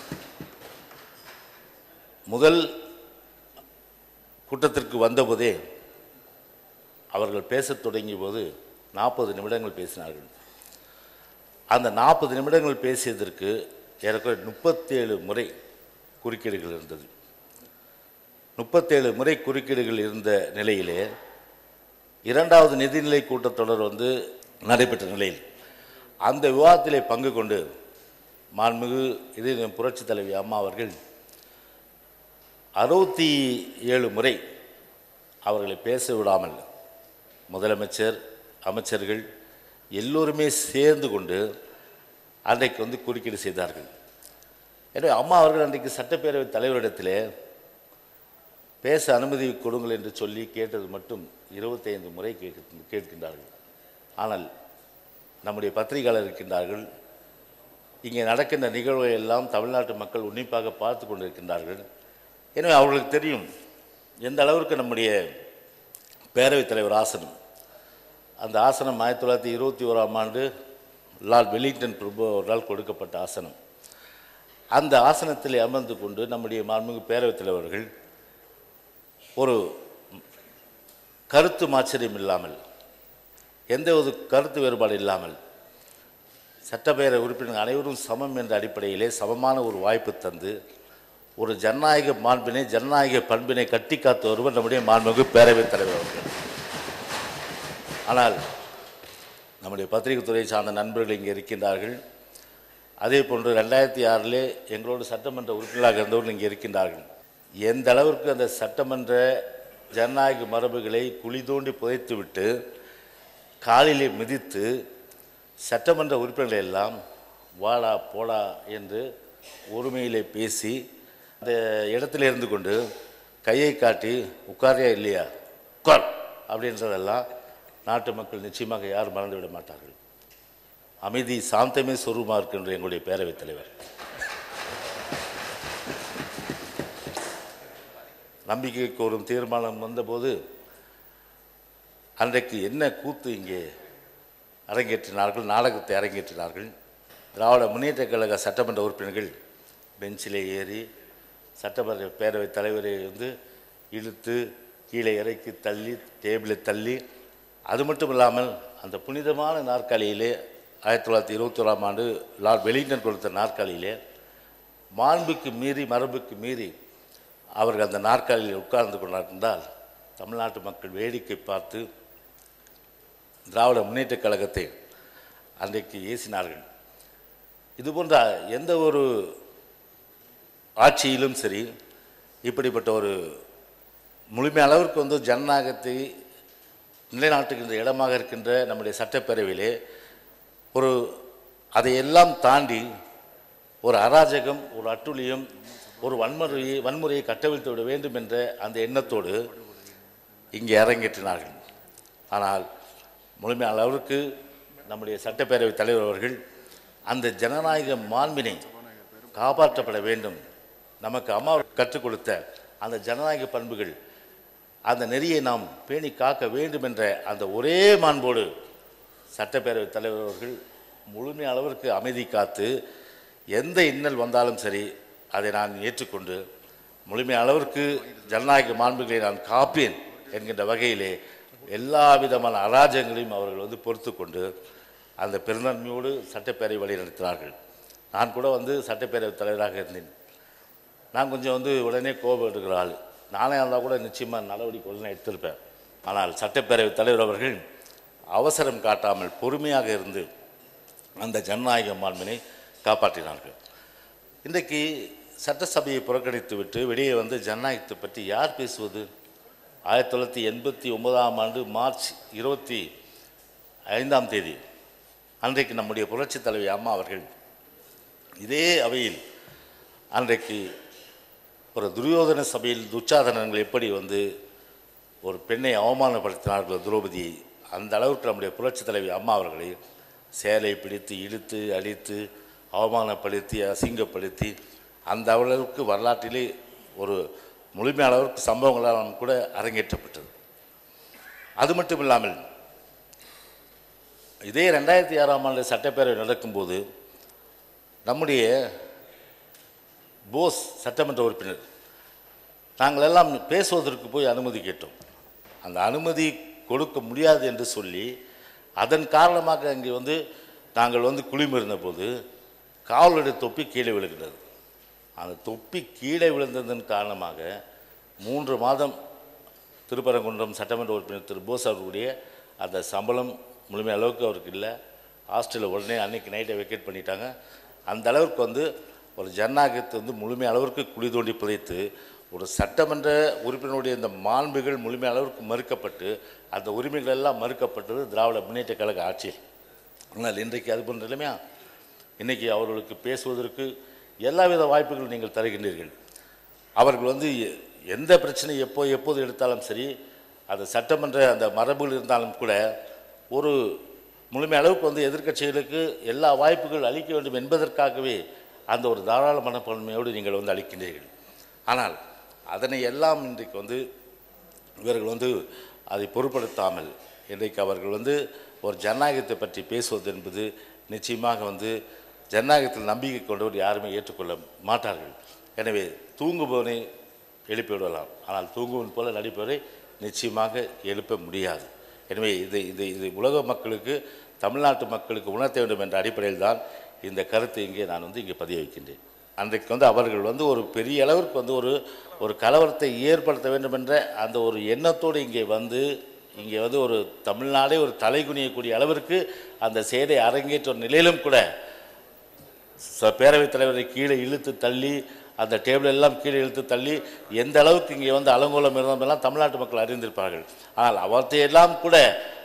முதல் கூட்டத்திற்கு வந்தபோதே அவர்கள் பேசத் தொடங்கிய போது நாற்பது நிமிடங்கள் பேசினார்கள் அந்த நாற்பது நிமிடங்கள் பேசியதற்கு ஏறக்குறைய முப்பத்தேழு முறை குறுக்கீடுகள் இருந்தது முப்பத்தேழு முறை குறுக்கீடுகள் இருந்த நிலையிலே இரண்டாவது நிதிநிலை கூட்டத்தொடர் வந்து நடைபெற்ற நிலையில் அந்த விவாதத்திலே பங்கு கொண்டு மாண்புமிகு இது புரட்சி தலைவி அம்மா அவர்கள் அறுபத்தி ஏழு முறை அவர்களை பேச விடாமல் முதலமைச்சர் அமைச்சர்கள் எல்லோருமே சேர்ந்து கொண்டு அன்றைக்கு வந்து குறுக்கீடு செய்தார்கள் எனவே அம்மா அவர்கள் அன்றைக்கு சட்டப்பேரவை தலைவரிடத்திலே பேச அனுமதி கொடுங்கள் என்று சொல்லி கேட்டது மட்டும் இருபத்தைந்து முறை கேட்க கேட்கின்றார்கள் ஆனால் நம்முடைய பத்திரிகையாளர் இருக்கின்றார்கள் இங்கே நடக்கின்ற நிகழ்வை எல்லாம் தமிழ்நாட்டு மக்கள் உன்னிப்பாக பார்த்து கொண்டிருக்கின்றார்கள் எனவே அவர்களுக்கு தெரியும் எந்த அளவிற்கு நம்முடைய பேரவைத் தலைவர் ஆசனம் அந்த ஆசனம் ஆயிரத்தி தொள்ளாயிரத்தி இருபத்தி ஓராம் ஆண்டு லார்ட் வெலிங்டன் பிரபு அவர்களால் கொடுக்கப்பட்ட ஆசனம் அந்த ஆசனத்தில் அமர்ந்து கொண்டு நம்முடைய மாண்புமிகு பேரவைத் தலைவர்கள் ஒரு கருத்து மாச்சரியம் இல்லாமல் எந்த ஒரு கருத்து வேறுபாடு இல்லாமல் சட்டப்பேரவை உறுப்பினர் அனைவரும் சமம் என்ற அடிப்படையிலே சமமான ஒரு வாய்ப்பு தந்து ஒரு ஜனநாயக மாண்பினை ஜனநாயக பண்பினை கட்டி காத்து வருவர் நம்முடைய மாண்புமிகு பேரவைத் தலைவர் அவர்கள் ஆனால் நம்முடைய பத்திரிகை துறை சார்ந்த நண்பர்கள் இங்கே இருக்கின்றார்கள் அதே போன்று ரெண்டாயிரத்தி ஆறிலே எங்களோடு சட்டமன்ற உறுப்பினராக இருந்தவர்கள் இங்கே இருக்கின்றார்கள் எந்த அளவிற்கு அந்த சட்டமன்ற ஜனநாயக மரபுகளை குழி தோண்டி புதைத்துவிட்டு காலிலே மிதித்து சட்டமன்ற உறுப்பினர்கள் எல்லாம் வாடா போடா என்று ஒருமையிலே பேசி அந்த இடத்துல இருந்து கொண்டு கையை காட்டி உட்காரியா இல்லையா உட்கார் அப்படின்றதெல்லாம் நாட்டு மக்கள் நிச்சயமாக யாரும் மறந்துவிட மாட்டார்கள் அமைதி சாந்தமே சொருமா இருக்கின்ற எங்களுடைய பேரவைத் தலைவர் நம்பிக்கை கோரும் தீர்மானம் வந்தபோது அன்றைக்கு என்ன கூத்து இங்கே அரங்கேற்றினார்கள் நாடகத்தை அரங்கேற்றினார்கள் திராவிட முன்னேற்ற கழக சட்டமன்ற உறுப்பினர்கள் பெஞ்சிலே ஏறி சட்டமன்ற பேரவைத் தலைவரை வந்து இழுத்து கீழே இறக்கி தள்ளி டேபிளை தள்ளி அது மட்டும் இல்லாமல் அந்த புனிதமான நாற்காலியிலே ஆயிரத்தி தொள்ளாயிரத்தி இருபத்தோராம் ஆண்டு லார்ட் வெலிங்டன் கொடுத்த நாற்காலியிலே மாண்புக்கு மீறி மரபுக்கு மீறி அவர்கள் அந்த நாற்காலியில் உட்கார்ந்து கொண்டிருந்தால் தமிழ்நாட்டு மக்கள் வேடிக்கை பார்த்து திராவிட முன்னேற்றக் கழகத்தை அன்றைக்கு ஏசினார்கள் இது போன்ற எந்த ஒரு ஆட்சியிலும் சரி இப்படிப்பட்ட ஒரு முழுமை அளவிற்கு வந்து ஜனநாயகத்தை நிலைநாட்டுகின்ற இடமாக இருக்கின்ற நம்முடைய சட்டப்பேரவையிலே ஒரு அதையெல்லாம் தாண்டி ஒரு அராஜகம் ஒரு அட்டுழியம் ஒரு வன்முறையை வன்முறையை கட்டவிழ்த்து விட வேண்டும் என்ற அந்த எண்ணத்தோடு இங்கே அரங்கேற்றினார்கள் ஆனால் முழுமை அளவிற்கு நம்முடைய சட்டப்பேரவைத் தலைவர் அவர்கள் அந்த ஜனநாயக மாண்பினை காப்பாற்றப்பட வேண்டும் நமக்கு அம்மா கற்றுக் கொடுத்த அந்த ஜனநாயக பண்புகள் அந்த நெறியை நாம் பேணி காக்க வேண்டும் என்ற அந்த ஒரே மாண்போடு சட்டப்பேரவைத் தலைவர் அவர்கள் முழுமை அளவிற்கு அமைதி காத்து எந்த இன்னல் வந்தாலும் சரி அதை நான் ஏற்றுக்கொண்டு முழுமை அளவிற்கு ஜனநாயக மாண்புகளை நான் காப்பேன் என்கின்ற வகையிலே எல்லா விதமான அராஜகங்களையும் அவர்கள் வந்து பொறுத்து கொண்டு அந்த பெருந்தன்மையோடு சட்டப்பேரவை வழி நடத்தினார்கள் நான் கூட வந்து சட்டப்பேரவைத் தலைவராக இருந்தேன் நான் கொஞ்சம் வந்து உடனே கோபம் எடுக்கிற ஆள் நானே இருந்தால் கூட நிச்சயமாக நடவடிக்கை உடனே எடுத்திருப்பேன் ஆனால் சட்டப்பேரவைத் தலைவர் அவர்கள் அவசரம் காட்டாமல் பொறுமையாக இருந்து அந்த ஜனநாயக மாண்பினை காப்பாற்றினார்கள் இன்றைக்கு சட்டசபையை புறக்கணித்து விட்டு வெளியே வந்து ஜனநாயகத்தை பற்றி யார் பேசுவது ஆயிரத்தி தொள்ளாயிரத்தி எண்பத்தி ஒன்பதாம் ஆண்டு மார்ச் இருபத்தி ஐந்தாம் தேதி அன்றைக்கு நம்முடைய புரட்சித் தலைவி அம்மா அவர்கள் இதே அவையில் அன்றைக்கு ஒரு துரியோதன சபையில் துச்சாதனங்கள் எப்படி வந்து ஒரு பெண்ணை அவமானப்படுத்தினார்களோ திரௌபதியை அந்த அளவுக்கு நம்முடைய புரட்சித் தலைவி அம்மா அவர்களை சேலை பிடித்து இழுத்து அடித்து அவமானப்படுத்தி அசிங்கப்படுத்தி அந்த அளவுக்கு வரலாற்றிலே ஒரு முழுமை அளவிற்கு சம்பவங்களால் கூட அரங்கேற்றப்பட்டது அது மட்டும் இல்லாமல் இதே ரெண்டாயிரத்தி ஆறாம் ஆண்டு சட்டப்பேரவை நடக்கும்போது நம்முடைய போஸ் சட்டமன்ற உறுப்பினர் நாங்கள் எல்லாம் பேசுவதற்கு போய் அனுமதி கேட்டோம் அந்த அனுமதி கொடுக்க முடியாது என்று சொல்லி அதன் காரணமாக அங்கே வந்து நாங்கள் வந்து குளிமிருந்த போது காவலுடைய தொப்பி கீழே விழுகிறது அந்த தொப்பி கீழே விழுந்ததன் காரணமாக மூன்று மாதம் திருப்பரங்குன்றம் சட்டமன்ற உறுப்பினர் திரு போஸ் அவர்களுடைய அந்த சம்பளம் முழுமை அளவுக்கு அவருக்கு இல்லை ஹாஸ்டலில் உடனே அன்னைக்கு நைட்டை வெக்கேட் பண்ணிட்டாங்க அந்த அளவுக்கு வந்து ஒரு ஜனநாயகத்தை வந்து முழுமை அளவிற்கு குழி தோண்டி புதைத்து ஒரு சட்டமன்ற உறுப்பினருடைய இந்த மாண்புகள் முழுமை அளவிற்கு மறுக்கப்பட்டு அந்த உரிமைகள் எல்லாம் மறுக்கப்பட்டது திராவிட முன்னேற்ற கழக ஆட்சியில் ஆனால் இன்றைக்கு அது போன்ற நிலைமையா இன்றைக்கி அவர்களுக்கு பேசுவதற்கு எல்லாவித வாய்ப்புகளும் நீங்கள் தருகின்றீர்கள் அவர்கள் வந்து எ- எந்த பிரச்சனை எப்போ எப்போது எடுத்தாலும் சரி அது சட்டமன்ற அந்த மரபுகள் இருந்தாலும் கூட ஒரு முழுமை அளவுக்கு வந்து எதிர்க்கட்சிகளுக்கு எல்லா வாய்ப்புகள் அளிக்க வேண்டும் என்பதற்காகவே அந்த ஒரு தாராள மனப்பான்மையோடு நீங்கள் வந்து அளிக்கின்றீர்கள் ஆனால் அதனை எல்லாம் இன்றைக்கு வந்து இவர்கள் வந்து அதை பொருட்படுத்தாமல் இன்றைக்கு அவர்கள் வந்து ஒரு ஜனநாயகத்தை பற்றி பேசுவது என்பது நிச்சயமாக வந்து ஜனநாயகத்தில் நம்பிக்கை கொண்டவர் யாருமே ஏற்றுக்கொள்ள மாட்டார்கள் எனவே தூங்குபவனை எழுப்பி விடலாம் ஆனால் தூங்குவன் போல நடிப்பவரை நிச்சயமாக எழுப்ப முடியாது எனவே இது இது இது உலக மக்களுக்கு தமிழ்நாட்டு மக்களுக்கு உணர்த்த வேண்டும் என்ற அடிப்படையில் தான் இந்த கருத்தை இங்கே நான் வந்து இங்கே பதிய வைக்கின்றேன் அன்றைக்கு வந்து அவர்கள் வந்து ஒரு பெரிய அளவிற்கு வந்து ஒரு ஒரு கலவரத்தை ஏற்படுத்த வேண்டும் என்ற அந்த ஒரு எண்ணத்தோடு இங்கே வந்து இங்கே வந்து ஒரு தமிழ்நாடே ஒரு தலைகுனியக்கூடிய அளவிற்கு அந்த செயலை அரங்கேற்ற நிலையிலும் கூட ச- பேரவைத் தலைவரை கீழே இழுத்து தள்ளி அந்த டேபிள் எல்லாம் கீழே இழுத்து தள்ளி எந்த அளவுக்கு இங்கே வந்து அலங்கோலம் இருந்தோமெல்லாம் தமிழ்நாட்டு மக்கள் அறிந்திருப்பார்கள் ஆனால் அவற்றையெல்லாம் கூட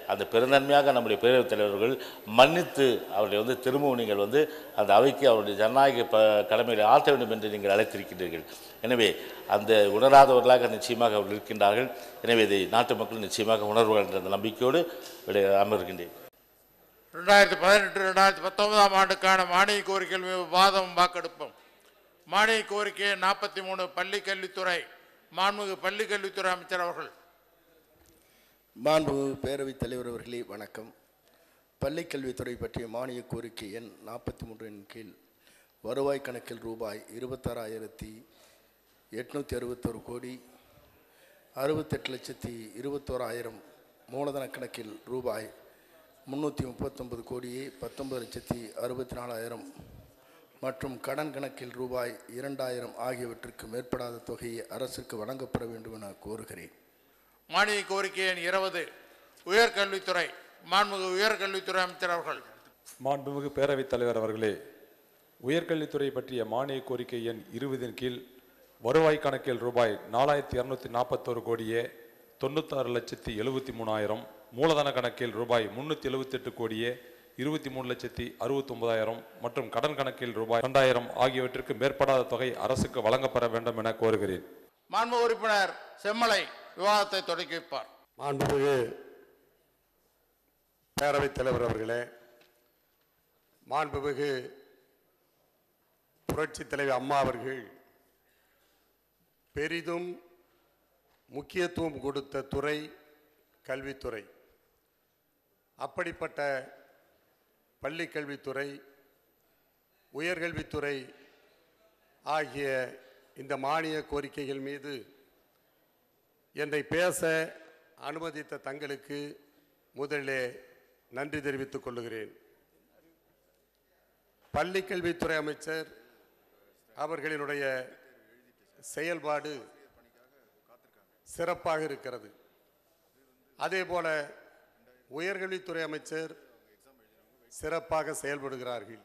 அந்த பெருந்தன்மையாக நம்முடைய பேரவைத் தலைவர்கள் மன்னித்து அவர்களை வந்து திரும்பவும் நீங்கள் வந்து அந்த அவைக்கு அவருடைய ஜனநாயக ப கடமைகளை ஆற்ற வேண்டும் என்று நீங்கள் அழைத்திருக்கின்றீர்கள் எனவே அந்த உணராதவர்களாக நிச்சயமாக அவர்கள் இருக்கின்றார்கள் எனவே இதை நாட்டு மக்கள் நிச்சயமாக உணர்வார்கள் என்ற அந்த நம்பிக்கையோடு விடை அமர்கின்றேன் ரெண்டாயிரத்தி பதினெட்டு ரெண்டாயிரத்தி பத்தொன்பதாம் ஆண்டுக்கான மானிய கோரிக்கைகள் மீது விவாதம் வாக்கெடுப்போம் மானிய கோரிக்கை நாற்பத்தி மூணு பள்ளி கல்வித்துறை மாண்புமிகு பள்ளி கல்வித்துறை அமைச்சர் அவர்கள் மாண்புமிகு பேரவைத் தலைவர் அவர்களே வணக்கம் பள்ளிக் கல்வித்துறை பற்றிய மானிய கோரிக்கை எண் நாற்பத்தி மூன்றின் கீழ் வருவாய் கணக்கில் ரூபாய் இருபத்தாறாயிரத்தி எட்நூற்றி அறுபத்தொரு கோடி அறுபத்தெட்டு லட்சத்தி இருபத்தோராயிரம் மூலதன கணக்கில் ரூபாய் முந்நூற்றி முப்பத்தொன்பது கோடியே பத்தொன்பது லட்சத்தி அறுபத்தி நாலாயிரம் மற்றும் கடன் கணக்கில் ரூபாய் இரண்டாயிரம் ஆகியவற்றுக்கு மேற்படாத தொகையை அரசுக்கு வழங்கப்பட வேண்டும் என கோருகிறேன் மானிய கோரிக்கை எண் இருபது உயர்கல்வித்துறை மாண்புமிகு உயர்கல்வித்துறை அமைச்சர் அவர்கள் மாண்புமிகு பேரவைத் தலைவர் அவர்களே உயர்கல்வித்துறை பற்றிய மானிய கோரிக்கை எண் இருபதின் கீழ் வருவாய் கணக்கில் ரூபாய் நாலாயிரத்தி இரநூத்தி நாற்பத்தோரு கோடியே தொண்ணூத்தாறு லட்சத்தி எழுபத்தி மூணாயிரம் மூலதன கணக்கில் ரூபாய் முன்னூற்றி எழுபத்தெட்டு கோடியே இருபத்தி மூணு லட்சத்தி அறுபத்தொன்பதாயிரம் மற்றும் கடன் கணக்கில் ரூபாய் இரண்டாயிரம் ஆகியவற்றிற்கு மேற்படாத தொகை அரசுக்கு வழங்கப்பட வேண்டும் என கோருகிறேன் மாண்பு உறுப்பினர் செம்மலை விவாதத்தை தொடக்கி வைப்பார் மாண்புமிகு பேரவைத் தலைவர் அவர்களே மாண்புமிகு புரட்சித் தலைவர் அம்மா அவர்கள் பெரிதும் முக்கியத்துவம் கொடுத்த துறை கல்வித்துறை அப்படிப்பட்ட பள்ளிக் கல்வித்துறை உயர்கல்வித்துறை ஆகிய இந்த மானிய கோரிக்கைகள் மீது என்னை பேச அனுமதித்த தங்களுக்கு முதலிலே நன்றி தெரிவித்துக் கொள்ளுகிறேன் பள்ளிக் கல்வித்துறை அமைச்சர் அவர்களினுடைய செயல்பாடு சிறப்பாக இருக்கிறது அதேபோல உயர்கல்வித்துறை அமைச்சர் சிறப்பாக செயல்படுகிறார்கள்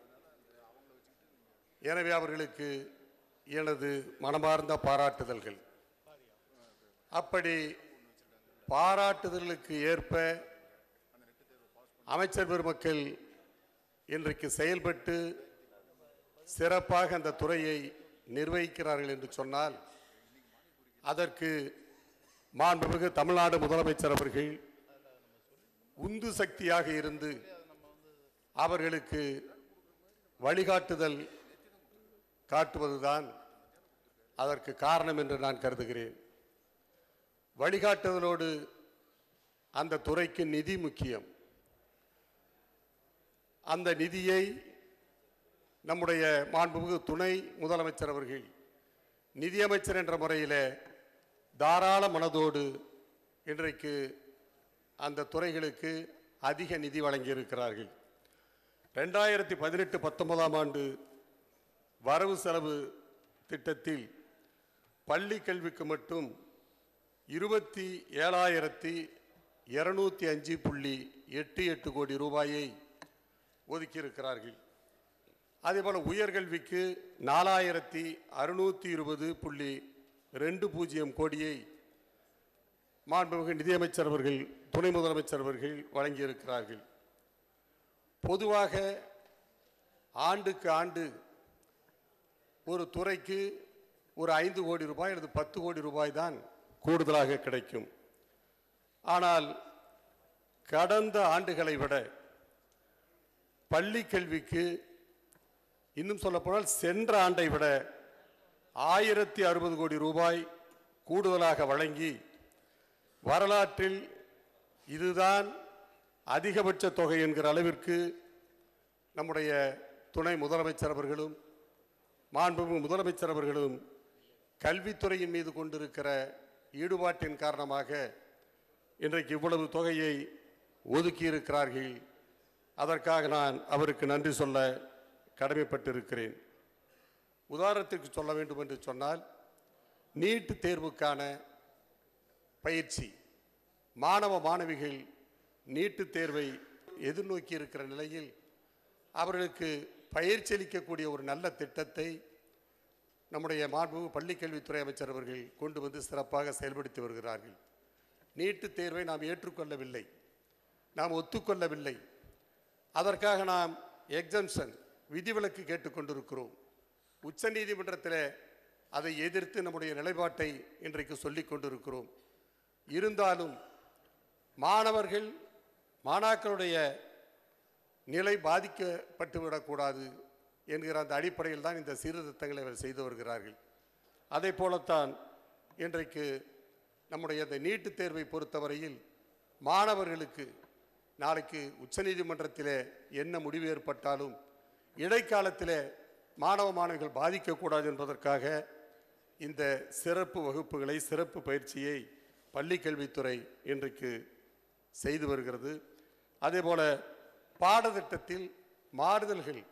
எனவே அவர்களுக்கு எனது மனமார்ந்த பாராட்டுதல்கள் அப்படி பாராட்டுதலுக்கு ஏற்ப அமைச்சர் பெருமக்கள் இன்றைக்கு செயல்பட்டு சிறப்பாக அந்த துறையை நிர்வகிக்கிறார்கள் என்று சொன்னால் அதற்கு மாண்புமிகு தமிழ்நாடு முதலமைச்சர் அவர்கள் உந்து சக்தியாக இருந்து அவர்களுக்கு வழிகாட்டுதல் காட்டுவதுதான் அதற்கு காரணம் என்று நான் கருதுகிறேன் வழிகாட்டுதலோடு அந்த துறைக்கு நிதி முக்கியம் அந்த நிதியை நம்முடைய மாண்புமிகு துணை முதலமைச்சர் அவர்கள் நிதியமைச்சர் என்ற முறையில் தாராள மனதோடு இன்றைக்கு அந்த துறைகளுக்கு அதிக நிதி வழங்கியிருக்கிறார்கள் ரெண்டாயிரத்தி பதினெட்டு பத்தொன்பதாம் ஆண்டு வரவு செலவு திட்டத்தில் பள்ளி கல்விக்கு மட்டும் இருபத்தி ஏழாயிரத்தி இருநூத்தி அஞ்சு புள்ளி எட்டு எட்டு கோடி ரூபாயை ஒதுக்கியிருக்கிறார்கள் அதேபோல் உயர்கல்விக்கு நாலாயிரத்தி அறுநூற்றி இருபது புள்ளி ரெண்டு பூஜ்ஜியம் கோடியை மாண்புமிகு நிதியமைச்சர் அவர்கள் துணை முதலமைச்சர் அவர்கள் வழங்கியிருக்கிறார்கள் பொதுவாக ஆண்டுக்கு ஆண்டு ஒரு துறைக்கு ஒரு ஐந்து கோடி ரூபாய் அல்லது பத்து கோடி ரூபாய் தான் கூடுதலாக கிடைக்கும் ஆனால் கடந்த ஆண்டுகளை விட பள்ளி கல்விக்கு இன்னும் சொல்லப்போனால் சென்ற ஆண்டை விட ஆயிரத்தி அறுபது கோடி ரூபாய் கூடுதலாக வழங்கி வரலாற்றில் இதுதான் அதிகபட்ச தொகை என்கிற அளவிற்கு நம்முடைய துணை முதலமைச்சர் அவர்களும் மாண்புமிகு முதலமைச்சர் அவர்களும் கல்வித்துறையின் மீது கொண்டிருக்கிற ஈடுபாட்டின் காரணமாக இன்றைக்கு இவ்வளவு தொகையை ஒதுக்கியிருக்கிறார்கள் அதற்காக நான் அவருக்கு நன்றி சொல்ல கடமைப்பட்டிருக்கிறேன் உதாரணத்திற்கு சொல்ல வேண்டும் என்று சொன்னால் நீட் தேர்வுக்கான பயிற்சி மாணவ மாணவிகள் நீட்டு தேர்வை எதிர்நோக்கி இருக்கிற நிலையில் அவர்களுக்கு பயிற்சி அளிக்கக்கூடிய ஒரு நல்ல திட்டத்தை நம்முடைய மாண்புமிகு பள்ளிக்கல்வித்துறை அமைச்சர் அவர்கள் கொண்டு வந்து சிறப்பாக செயல்படுத்தி வருகிறார்கள் நீட்டு தேர்வை நாம் ஏற்றுக்கொள்ளவில்லை நாம் ஒத்துக்கொள்ளவில்லை அதற்காக நாம் எக்ஸம்ஷன் விதிவிலக்கு கேட்டுக்கொண்டிருக்கிறோம் உச்சநீதிமன்றத்தில் அதை எதிர்த்து நம்முடைய நிலைப்பாட்டை இன்றைக்கு சொல்லிக் கொண்டிருக்கிறோம் இருந்தாலும் மாணவர்கள் மாணாக்கருடைய நிலை பாதிக்கப்பட்டு விடக்கூடாது என்கிற அந்த அடிப்படையில் தான் இந்த சீர்திருத்தங்களை அவர் செய்து வருகிறார்கள் அதே போலத்தான் இன்றைக்கு நம்முடைய இந்த நீட்டுத் தேர்வை பொறுத்தவரையில் மாணவர்களுக்கு நாளைக்கு உச்சநீதிமன்றத்தில் என்ன முடிவு ஏற்பட்டாலும் இடைக்காலத்தில் மாணவ மாணவிகள் பாதிக்கக்கூடாது என்பதற்காக இந்த சிறப்பு வகுப்புகளை சிறப்பு பயிற்சியை பள்ளிக்கல்வித்துறை இன்றைக்கு செய்து வருகிறது அதேபோல பாடத்திட்டத்தில் மாறுதல்கள்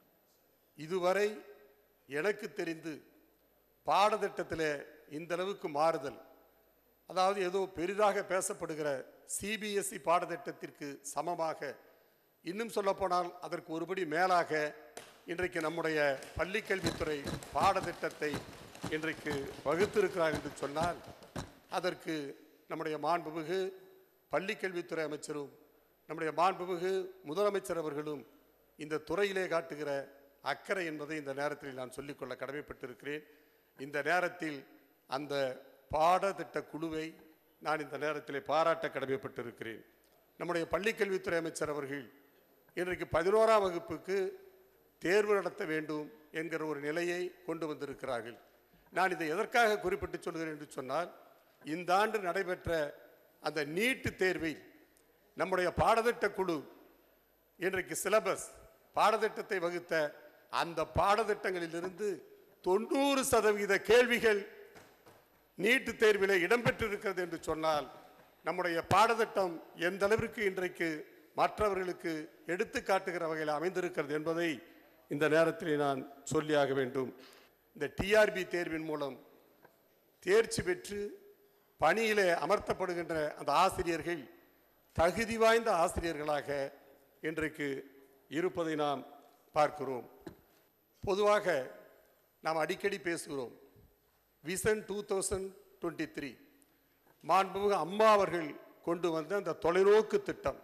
இதுவரை எனக்கு தெரிந்து பாடத்திட்டத்தில் இந்த அளவுக்கு மாறுதல் அதாவது ஏதோ பெரிதாக பேசப்படுகிற சிபிஎஸ்இ பாடத்திட்டத்திற்கு சமமாக இன்னும் சொல்லப்போனால் அதற்கு ஒருபடி மேலாக இன்றைக்கு நம்முடைய பள்ளிக்கல்வித்துறை பாடத்திட்டத்தை இன்றைக்கு வகுத்திருக்கிறார் என்று சொன்னால் அதற்கு நம்முடைய மாண்புமிகு பள்ளிக்கல்வித்துறை அமைச்சரும் நம்முடைய மாண்புமிகு முதலமைச்சர் அவர்களும் இந்த துறையிலே காட்டுகிற அக்கறை என்பதை இந்த நேரத்தில் நான் சொல்லிக்கொள்ள கடமைப்பட்டிருக்கிறேன் இந்த நேரத்தில் அந்த பாடத்திட்ட குழுவை நான் இந்த நேரத்தில் பாராட்ட கடமைப்பட்டிருக்கிறேன் நம்முடைய பள்ளிக்கல்வித்துறை அமைச்சர் அவர்கள் இன்றைக்கு பதினோராம் வகுப்புக்கு தேர்வு நடத்த வேண்டும் என்கிற ஒரு நிலையை கொண்டு வந்திருக்கிறார்கள் நான் இதை எதற்காக குறிப்பிட்டு சொல்கிறேன் என்று சொன்னால் இந்த ஆண்டு நடைபெற்ற அந்த நீட்டு தேர்வில் நம்முடைய பாடத்திட்ட குழு இன்றைக்கு சிலபஸ் பாடத்திட்டத்தை வகுத்த அந்த பாடத்திட்டங்களிலிருந்து தொண்ணூறு சதவீத கேள்விகள் நீட்டு தேர்விலே இடம்பெற்றிருக்கிறது என்று சொன்னால் நம்முடைய பாடத்திட்டம் எந்த அளவிற்கு இன்றைக்கு மற்றவர்களுக்கு எடுத்து காட்டுகிற வகையில் அமைந்திருக்கிறது என்பதை இந்த நேரத்தில் நான் சொல்லியாக வேண்டும் இந்த டிஆர்பி தேர்வின் மூலம் தேர்ச்சி பெற்று பணியிலே அமர்த்தப்படுகின்ற அந்த ஆசிரியர்கள் தகுதி வாய்ந்த ஆசிரியர்களாக இன்றைக்கு இருப்பதை நாம் பார்க்கிறோம் பொதுவாக நாம் அடிக்கடி பேசுகிறோம் vision two thousand twenty three மாண்புமிகு அம்மா அவர்கள் கொண்டு வந்த அந்த தொலைநோக்கு திட்டம்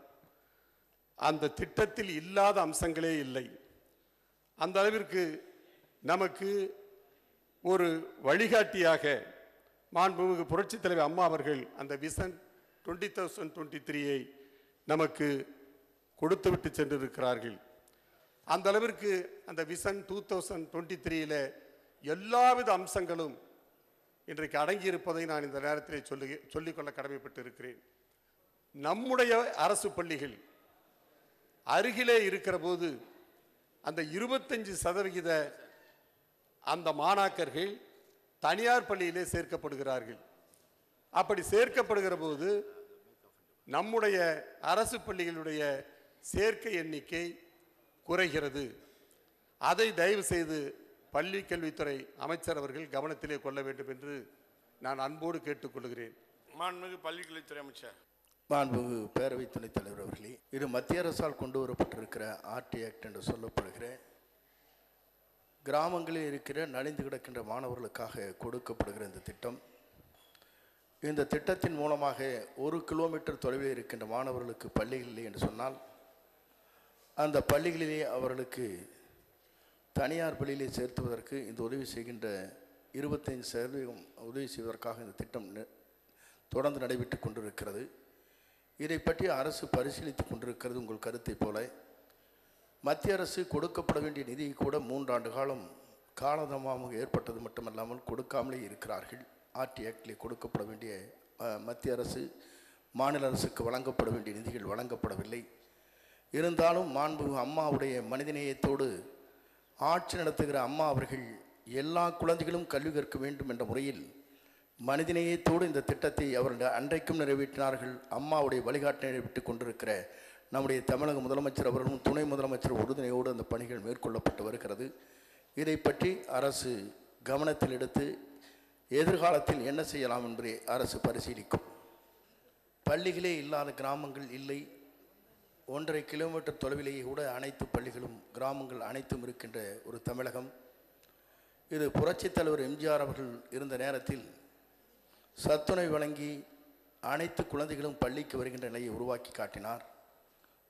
அந்த திட்டத்தில் இல்லாத அம்சங்களே இல்லை அந்த அளவிற்கு நமக்கு ஒரு வழிகாட்டியாக மாண்புமிகு புரட்சித் தலைவர் அம்மா அவர்கள் அந்த விசன் டுவெண்ட்டி தௌசண்ட் டுவெண்ட்டி த்ரீயை நமக்கு கொடுத்து விட்டு சென்றிருக்கிறார்கள் அந்த அளவிற்கு அந்த விசன் டூ தௌசண்ட் டுவெண்ட்டி த்ரீயில் எல்லாவித அம்சங்களும் இன்றைக்கு அடங்கியிருப்பதை நான் இந்த நேரத்தில் சொல்லி சொல்லிக்கொள்ள கடமைப்பட்டு இருக்கிறேன் நம்முடைய அரசு பள்ளிகள் அருகிலே இருக்கிற போது அந்த இருபத்தஞ்சு சதவிகித அந்த மாணாக்கர்கள் தனியார் பள்ளியிலே சேர்க்கப்படுகிறார்கள் அப்படி சேர்க்கப்படுகிற போது நம்முடைய அரசு பள்ளிகளுடைய சேர்க்கை எண்ணிக்கை குறைகிறது அதை தயவு செய்து பள்ளி கல்வித்துறை அமைச்சர் அவர்கள் கவனத்திலே கொள்ள வேண்டும் என்று நான் அன்போடு கேட்டுக்கொள்கிறேன் மாண்புமிகு பள்ளிக்கல்வித்துறை அமைச்சர் மாண்புமிகு பேரவை துணைத் தலைவர் அவர்களே இது மத்திய அரசால் கொண்டு வரப்பட்டிருக்கிற ஆர்டி ஆக்ட் என்று சொல்லப்படுகிற கிராமங்களில் இருக்கிற நலிந்து கிடக்கின்ற மாணவர்களுக்காக கொடுக்கப்படுகிற இந்த திட்டம் இந்த திட்டத்தின் மூலமாக ஒரு கிலோமீட்டர் தொலைவில் இருக்கின்ற மாணவர்களுக்கு பள்ளிகள் இல்லை என்று சொன்னால் அந்த பள்ளிகளிலே அவர்களுக்கு தனியார் பள்ளியிலே சேர்த்துவதற்கு இந்த உதவி செய்கின்ற இருபத்தைந்து சதவீதம் உதவி செய்வதற்காக இந்த திட்டம் நி- தொடர்ந்து நடைபெற்று கொண்டிருக்கிறது இதை பற்றி அரசு பரிசீலித்து கொண்டிருக்கிறது உங்கள் கருத்தைப் போல மத்திய அரசு கொடுக்கப்பட வேண்டிய நிதியை கூட மூன்றாண்டு காலம் காலதாமமாக ஏற்பட்டது மட்டுமல்லாமல் கொடுக்காமலே இருக்கிறார்கள் ஆர்டி ஆக்டிலே கொடுக்கப்பட வேண்டிய அஹ், மத்திய அரசு மாநில அரசுக்கு வழங்கப்பட வேண்டிய நிதிகள் வழங்கப்படவில்லை இருந்தாலும் மாண்பு அம்மாவுடைய மனிதநேயத்தோடு ஆட்சி நடத்துகிற அம்மா அவர்கள் எல்லா குழந்தைகளும் கல்வி கற்க வேண்டும் என்ற முறையில் மனிதநேயத்தோடு இந்த திட்டத்தை அவர்கள் அன்றைக்கும் நிறைவேற்றினார்கள் அம்மாவுடைய வழிகாட்டினை விட்டு கொண்டிருக்கிற நம்முடைய தமிழக முதலமைச்சர் அவர்களும் துணை முதலமைச்சர் உறுதுணையோடு அந்த பணிகள் மேற்கொள்ளப்பட்டு வருகிறது இதை பற்றி அரசு கவனத்தில் எடுத்து எதிர்காலத்தில் என்ன செய்யலாம் என்பதை அரசு பரிசீலிக்கும் பள்ளிகளே இல்லாத கிராமங்கள் இல்லை ஒன்றரை கிலோமீட்டர் தொலைவிலேயே கூட அனைத்து பள்ளிகளும் கிராமங்கள் அனைத்தும் இருக்கின்ற ஒரு தமிழகம் இது புரட்சித் தலைவர் எம்ஜிஆர் அவர்கள் இருந்த நேரத்தில் சத்துணை வழங்கி அனைத்து குழந்தைகளும் பள்ளிக்கு வருகின்ற நிலையை உருவாக்கி காட்டினார்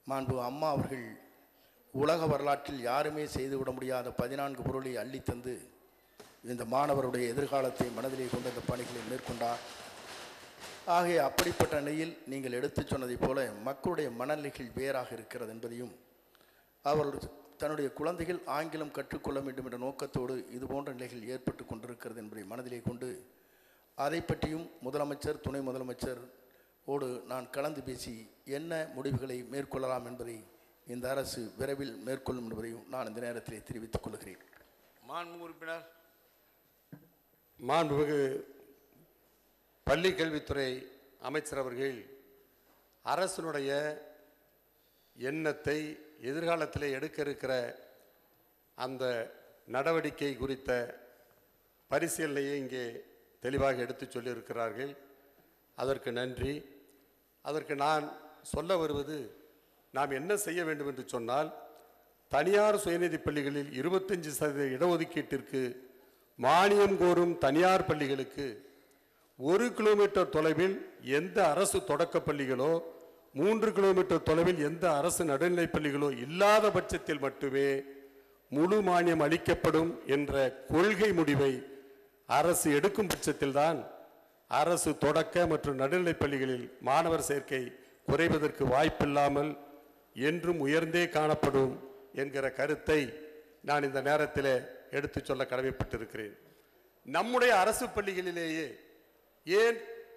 மாண்பு அம்மா அவர்கள் உலக வரலாற்றில் யாருமே செய்துவிட முடியாத பதினான்கு பொருளை அள்ளித்தந்து இந்த மாணவருடைய எதிர்காலத்தை மனதிலே கொண்டு இந்த பணிகளை மேற்கொண்டார் ஆகிய அப்படிப்பட்ட நிலையில் நீங்கள் எடுத்துச் சொன்னதைப் போல மக்களுடைய மனநிலைகள் வேறாக இருக்கிறது என்பதையும் அவர் தன்னுடைய குழந்தைகள் ஆங்கிலம் கற்றுக்கொள்ள வேண்டும் என்ற நோக்கத்தோடு இது போன்ற நிலைகள் ஏற்பட்டு கொண்டிருக்கிறது என்பதை மனதிலே கொண்டு அதை பற்றியும் முதலமைச்சர் துணை முதலமைச்சர் ஓடு நான் கலந்து பேசி என்ன முடிவுகளை மேற்கொள்ளலாம் என்பதை இந்த அரசு விரைவில் மேற்கொள்ளும் என்பதையும் நான் இந்த நேரத்திலே தெரிவித்துக் கொள்கிறேன் மாண்புமிகு உறுப்பினர் மாண்புமிகு பள்ளி கல்வித்துறை அமைச்சர் அவர்கள் அரசினுடைய எண்ணத்தை எதிர்காலத்தில் எடுக்க இருக்கிற அந்த நடவடிக்கை குறித்த பரிசீலனையை இங்கே தெளிவாக எடுத்துச் சொல்லியிருக்கிறார்கள் அதற்கு நன்றி அதற்கு நான் சொல்ல வருவது நாம் என்ன செய்ய வேண்டும் என்று சொன்னால் தனியார் சுயநிதி பள்ளிகளில் இருபத்தஞ்சு சதவீத இடஒதுக்கீட்டிற்கு மானியம் கோரும் தனியார் பள்ளிகளுக்கு ஒரு கிலோமீட்டர் தொலைவில் எந்த அரசு தொடக்கப் பள்ளிகளோ மூன்று கிலோமீட்டர் தொலைவில் எந்த அரசு நடுநிலைப் பள்ளிகளோ இல்லாத பட்சத்தில் மட்டுமே முழு மானியம் அளிக்கப்படும் என்ற கொள்கை முடிவை அரசு எடுக்கும் பட்சத்தில்தான் அரசு தொடக்க மற்றும் நடுநிலைப் பள்ளிகளில் மாணவர் சேர்க்கை குறைவதற்கு வாய்ப்பில்லாமல் என்றும் உயர்ந்தே காணப்படும் என்கிற கருத்தை நான் இந்த நேரத்தில் எடுத்துச் சொல்ல கடமைப்பட்டிருக்கிறேன் நம்முடைய அரசு பள்ளிகளிலேயே ஏன்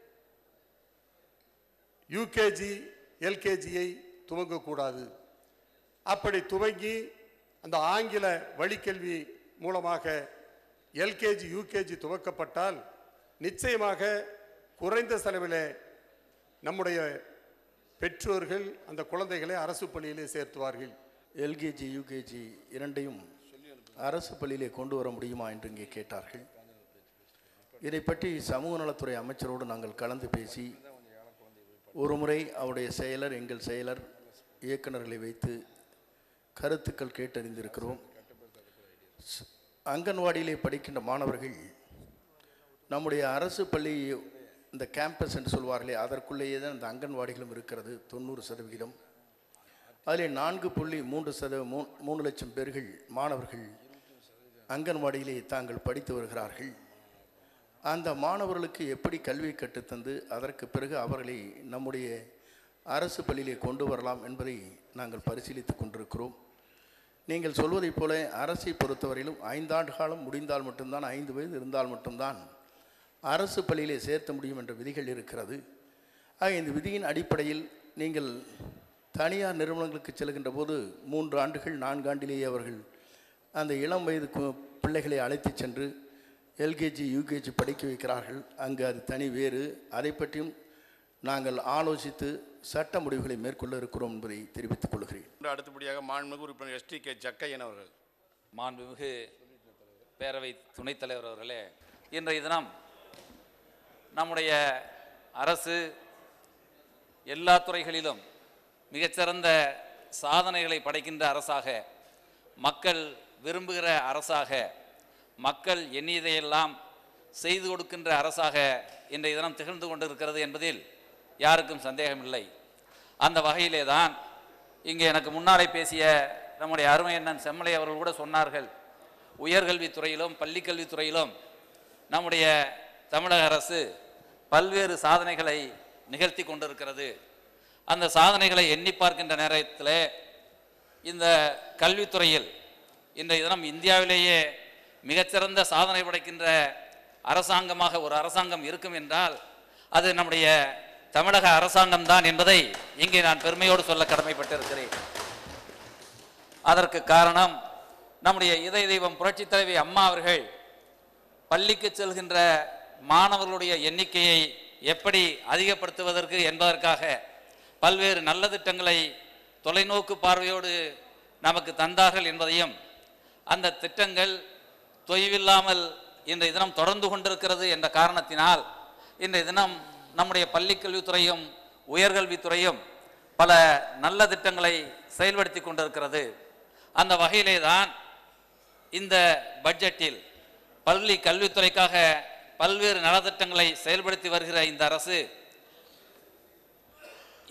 யூகேஜி எல்கேஜியை துவங்கக்கூடாது அப்படி துவங்கி அந்த ஆங்கில வழிக்கல்வி மூலமாக எல்கேஜி யூகேஜி துவக்கப்பட்டால் நிச்சயமாக குறைந்த செலவிலே நம்முடைய பெற்றோர்கள் அந்த குழந்தைகளை அரசு பள்ளியிலே சேர்த்துவார்கள் எல்கேஜி யூகேஜி இரண்டையும் அரசு பள்ளியிலே கொண்டு வர முடியுமா என்று இங்கே கேட்டார்கள் இதை பற்றி சமூக நலத்துறை அமைச்சரோடு நாங்கள் கலந்து பேசி ஒரு முறை அவருடைய செயலர் எங்கள் செயலர் இயக்குநர்களை வைத்து கருத்துக்கள் கேட்டறிந்திருக்கிறோம் ஸ்- அங்கன்வாடியிலே படிக்கின்ற மாணவர்கள் நம்முடைய அரசு பள்ளி இந்த கேம்பஸ் என்று சொல்வார்களே அதற்குள்ளேயே தான் இந்த அங்கன்வாடிகளும் இருக்கிறது தொண்ணூறு சதவிகிதம் அதில் நான்கு புள்ளி மூன்று சத மூ மூணு லட்சம் பேர்கள் மாணவர்கள் அங்கன்வாடியிலே தாங்கள் படித்து வருகிறார்கள் அந்த மாணவர்களுக்கு எப்படி கல்வி கற்றுத்தந்து அதற்கு பிறகு அவர்களை நம்முடைய அரசு பள்ளியிலே கொண்டு வரலாம் என்பதை நாங்கள் பரிசீலித்து கொண்டிருக்கிறோம் நீங்கள் சொல்வதைப் போல அரசை பொறுத்தவரையிலும் ஐந்தாண்டு காலம் முடிந்தால் மட்டும்தான் ஐந்து வயது இருந்தால் மட்டும்தான் அரசு பள்ளியிலே சேர்த்த முடியும் என்ற விதிகள் இருக்கிறது ஆக இந்த விதியின் அடிப்படையில் நீங்கள் தனியார் நிறுவனங்களுக்கு செல்கின்ற போது மூன்று ஆண்டுகள் நான்கு ஆண்டிலேயே அவர்கள் அந்த இளம் வயது கு- பிள்ளைகளை அழைத்துச் சென்று எல்கேஜி யூகேஜி படிக்க வைக்கிறார்கள் அங்கு அது தனி வேறு அதை பற்றியும் நாங்கள் ஆலோசித்து சட்ட முடிவுகளை மேற்கொள்ள இருக்கிறோம் என்பதை தெரிவித்துக் கொள்கிறேன் அடுத்தபடியாக மாண்புமிகு உறுப்பினர் எஸ்டி கே ஜக்கையன் அவர்கள் மாண்புமிகு பேரவை துணைத் தலைவர் அவர்களே இன்றைய தினம் நம்முடைய அரசு எல்லா துறைகளிலும் மிகச்சிறந்த சாதனைகளை படைக்கின்ற அரசாக மக்கள் விரும்புகிற அரசாக மக்கள் எண்ணியதையெல்லாம் செய்து கொடுக்கின்ற அரசாக இன்றைய தினம் திகழ்ந்து கொண்டிருக்கிறது என்பதில் யாருக்கும் சந்தேகமில்லை அந்த வகையிலே தான் இங்கே எனக்கு முன்னாலே பேசிய நம்முடைய அருமை அண்ணன் செம்மலை அவர்கள் கூட சொன்னார்கள் உயர்கல்வித்துறையிலும் பள்ளிக்கல்வித்துறையிலும் நம்முடைய தமிழக அரசு பல்வேறு சாதனைகளை நிகழ்த்தி கொண்டிருக்கிறது அந்த சாதனைகளை எண்ணி பார்க்கின்ற நேரத்தில் இந்த கல்வித்துறையில் இன்றைய தினம் இந்தியாவிலேயே மிகச்சிறந்த சாதனை படைக்கின்ற அரசாங்கமாக ஒரு அரசாங்கம் இருக்கும் என்றால் அது நம்முடைய தமிழக அரசாங்கம் தான் என்பதை இங்கே நான் பெருமையோடு சொல்ல கடமைப்பட்டிருக்கிறேன் அதற்கு காரணம் நம்முடைய இதய தெய்வம் புரட்சித் தலைவி அம்மா அவர்கள் பள்ளிக்கு செல்கின்ற மாணவர்களுடைய எண்ணிக்கையை எப்படி அதிகப்படுத்துவதற்கு என்பதற்காக பல்வேறு நல்ல திட்டங்களை தொலைநோக்கு பார்வையோடு நமக்கு தந்தார்கள் என்பதையும் அந்த திட்டங்கள் தொய்வில்லாமல் இன்றைய தினம் தொடர்ந்து கொண்டிருக்கிறது என்ற காரணத்தினால் இன்றைய தினம் நம்முடைய பள்ளிக்கல்வித்துறையும் உயர்கல்வித்துறையும் பல நல்ல திட்டங்களை செயல்படுத்தி கொண்டிருக்கிறது அந்த வகையிலே தான் இந்த பட்ஜெட்டில் பள்ளி கல்வித்துறைக்காக பல்வேறு நலத்திட்டங்களை செயல்படுத்தி வருகிற இந்த அரசு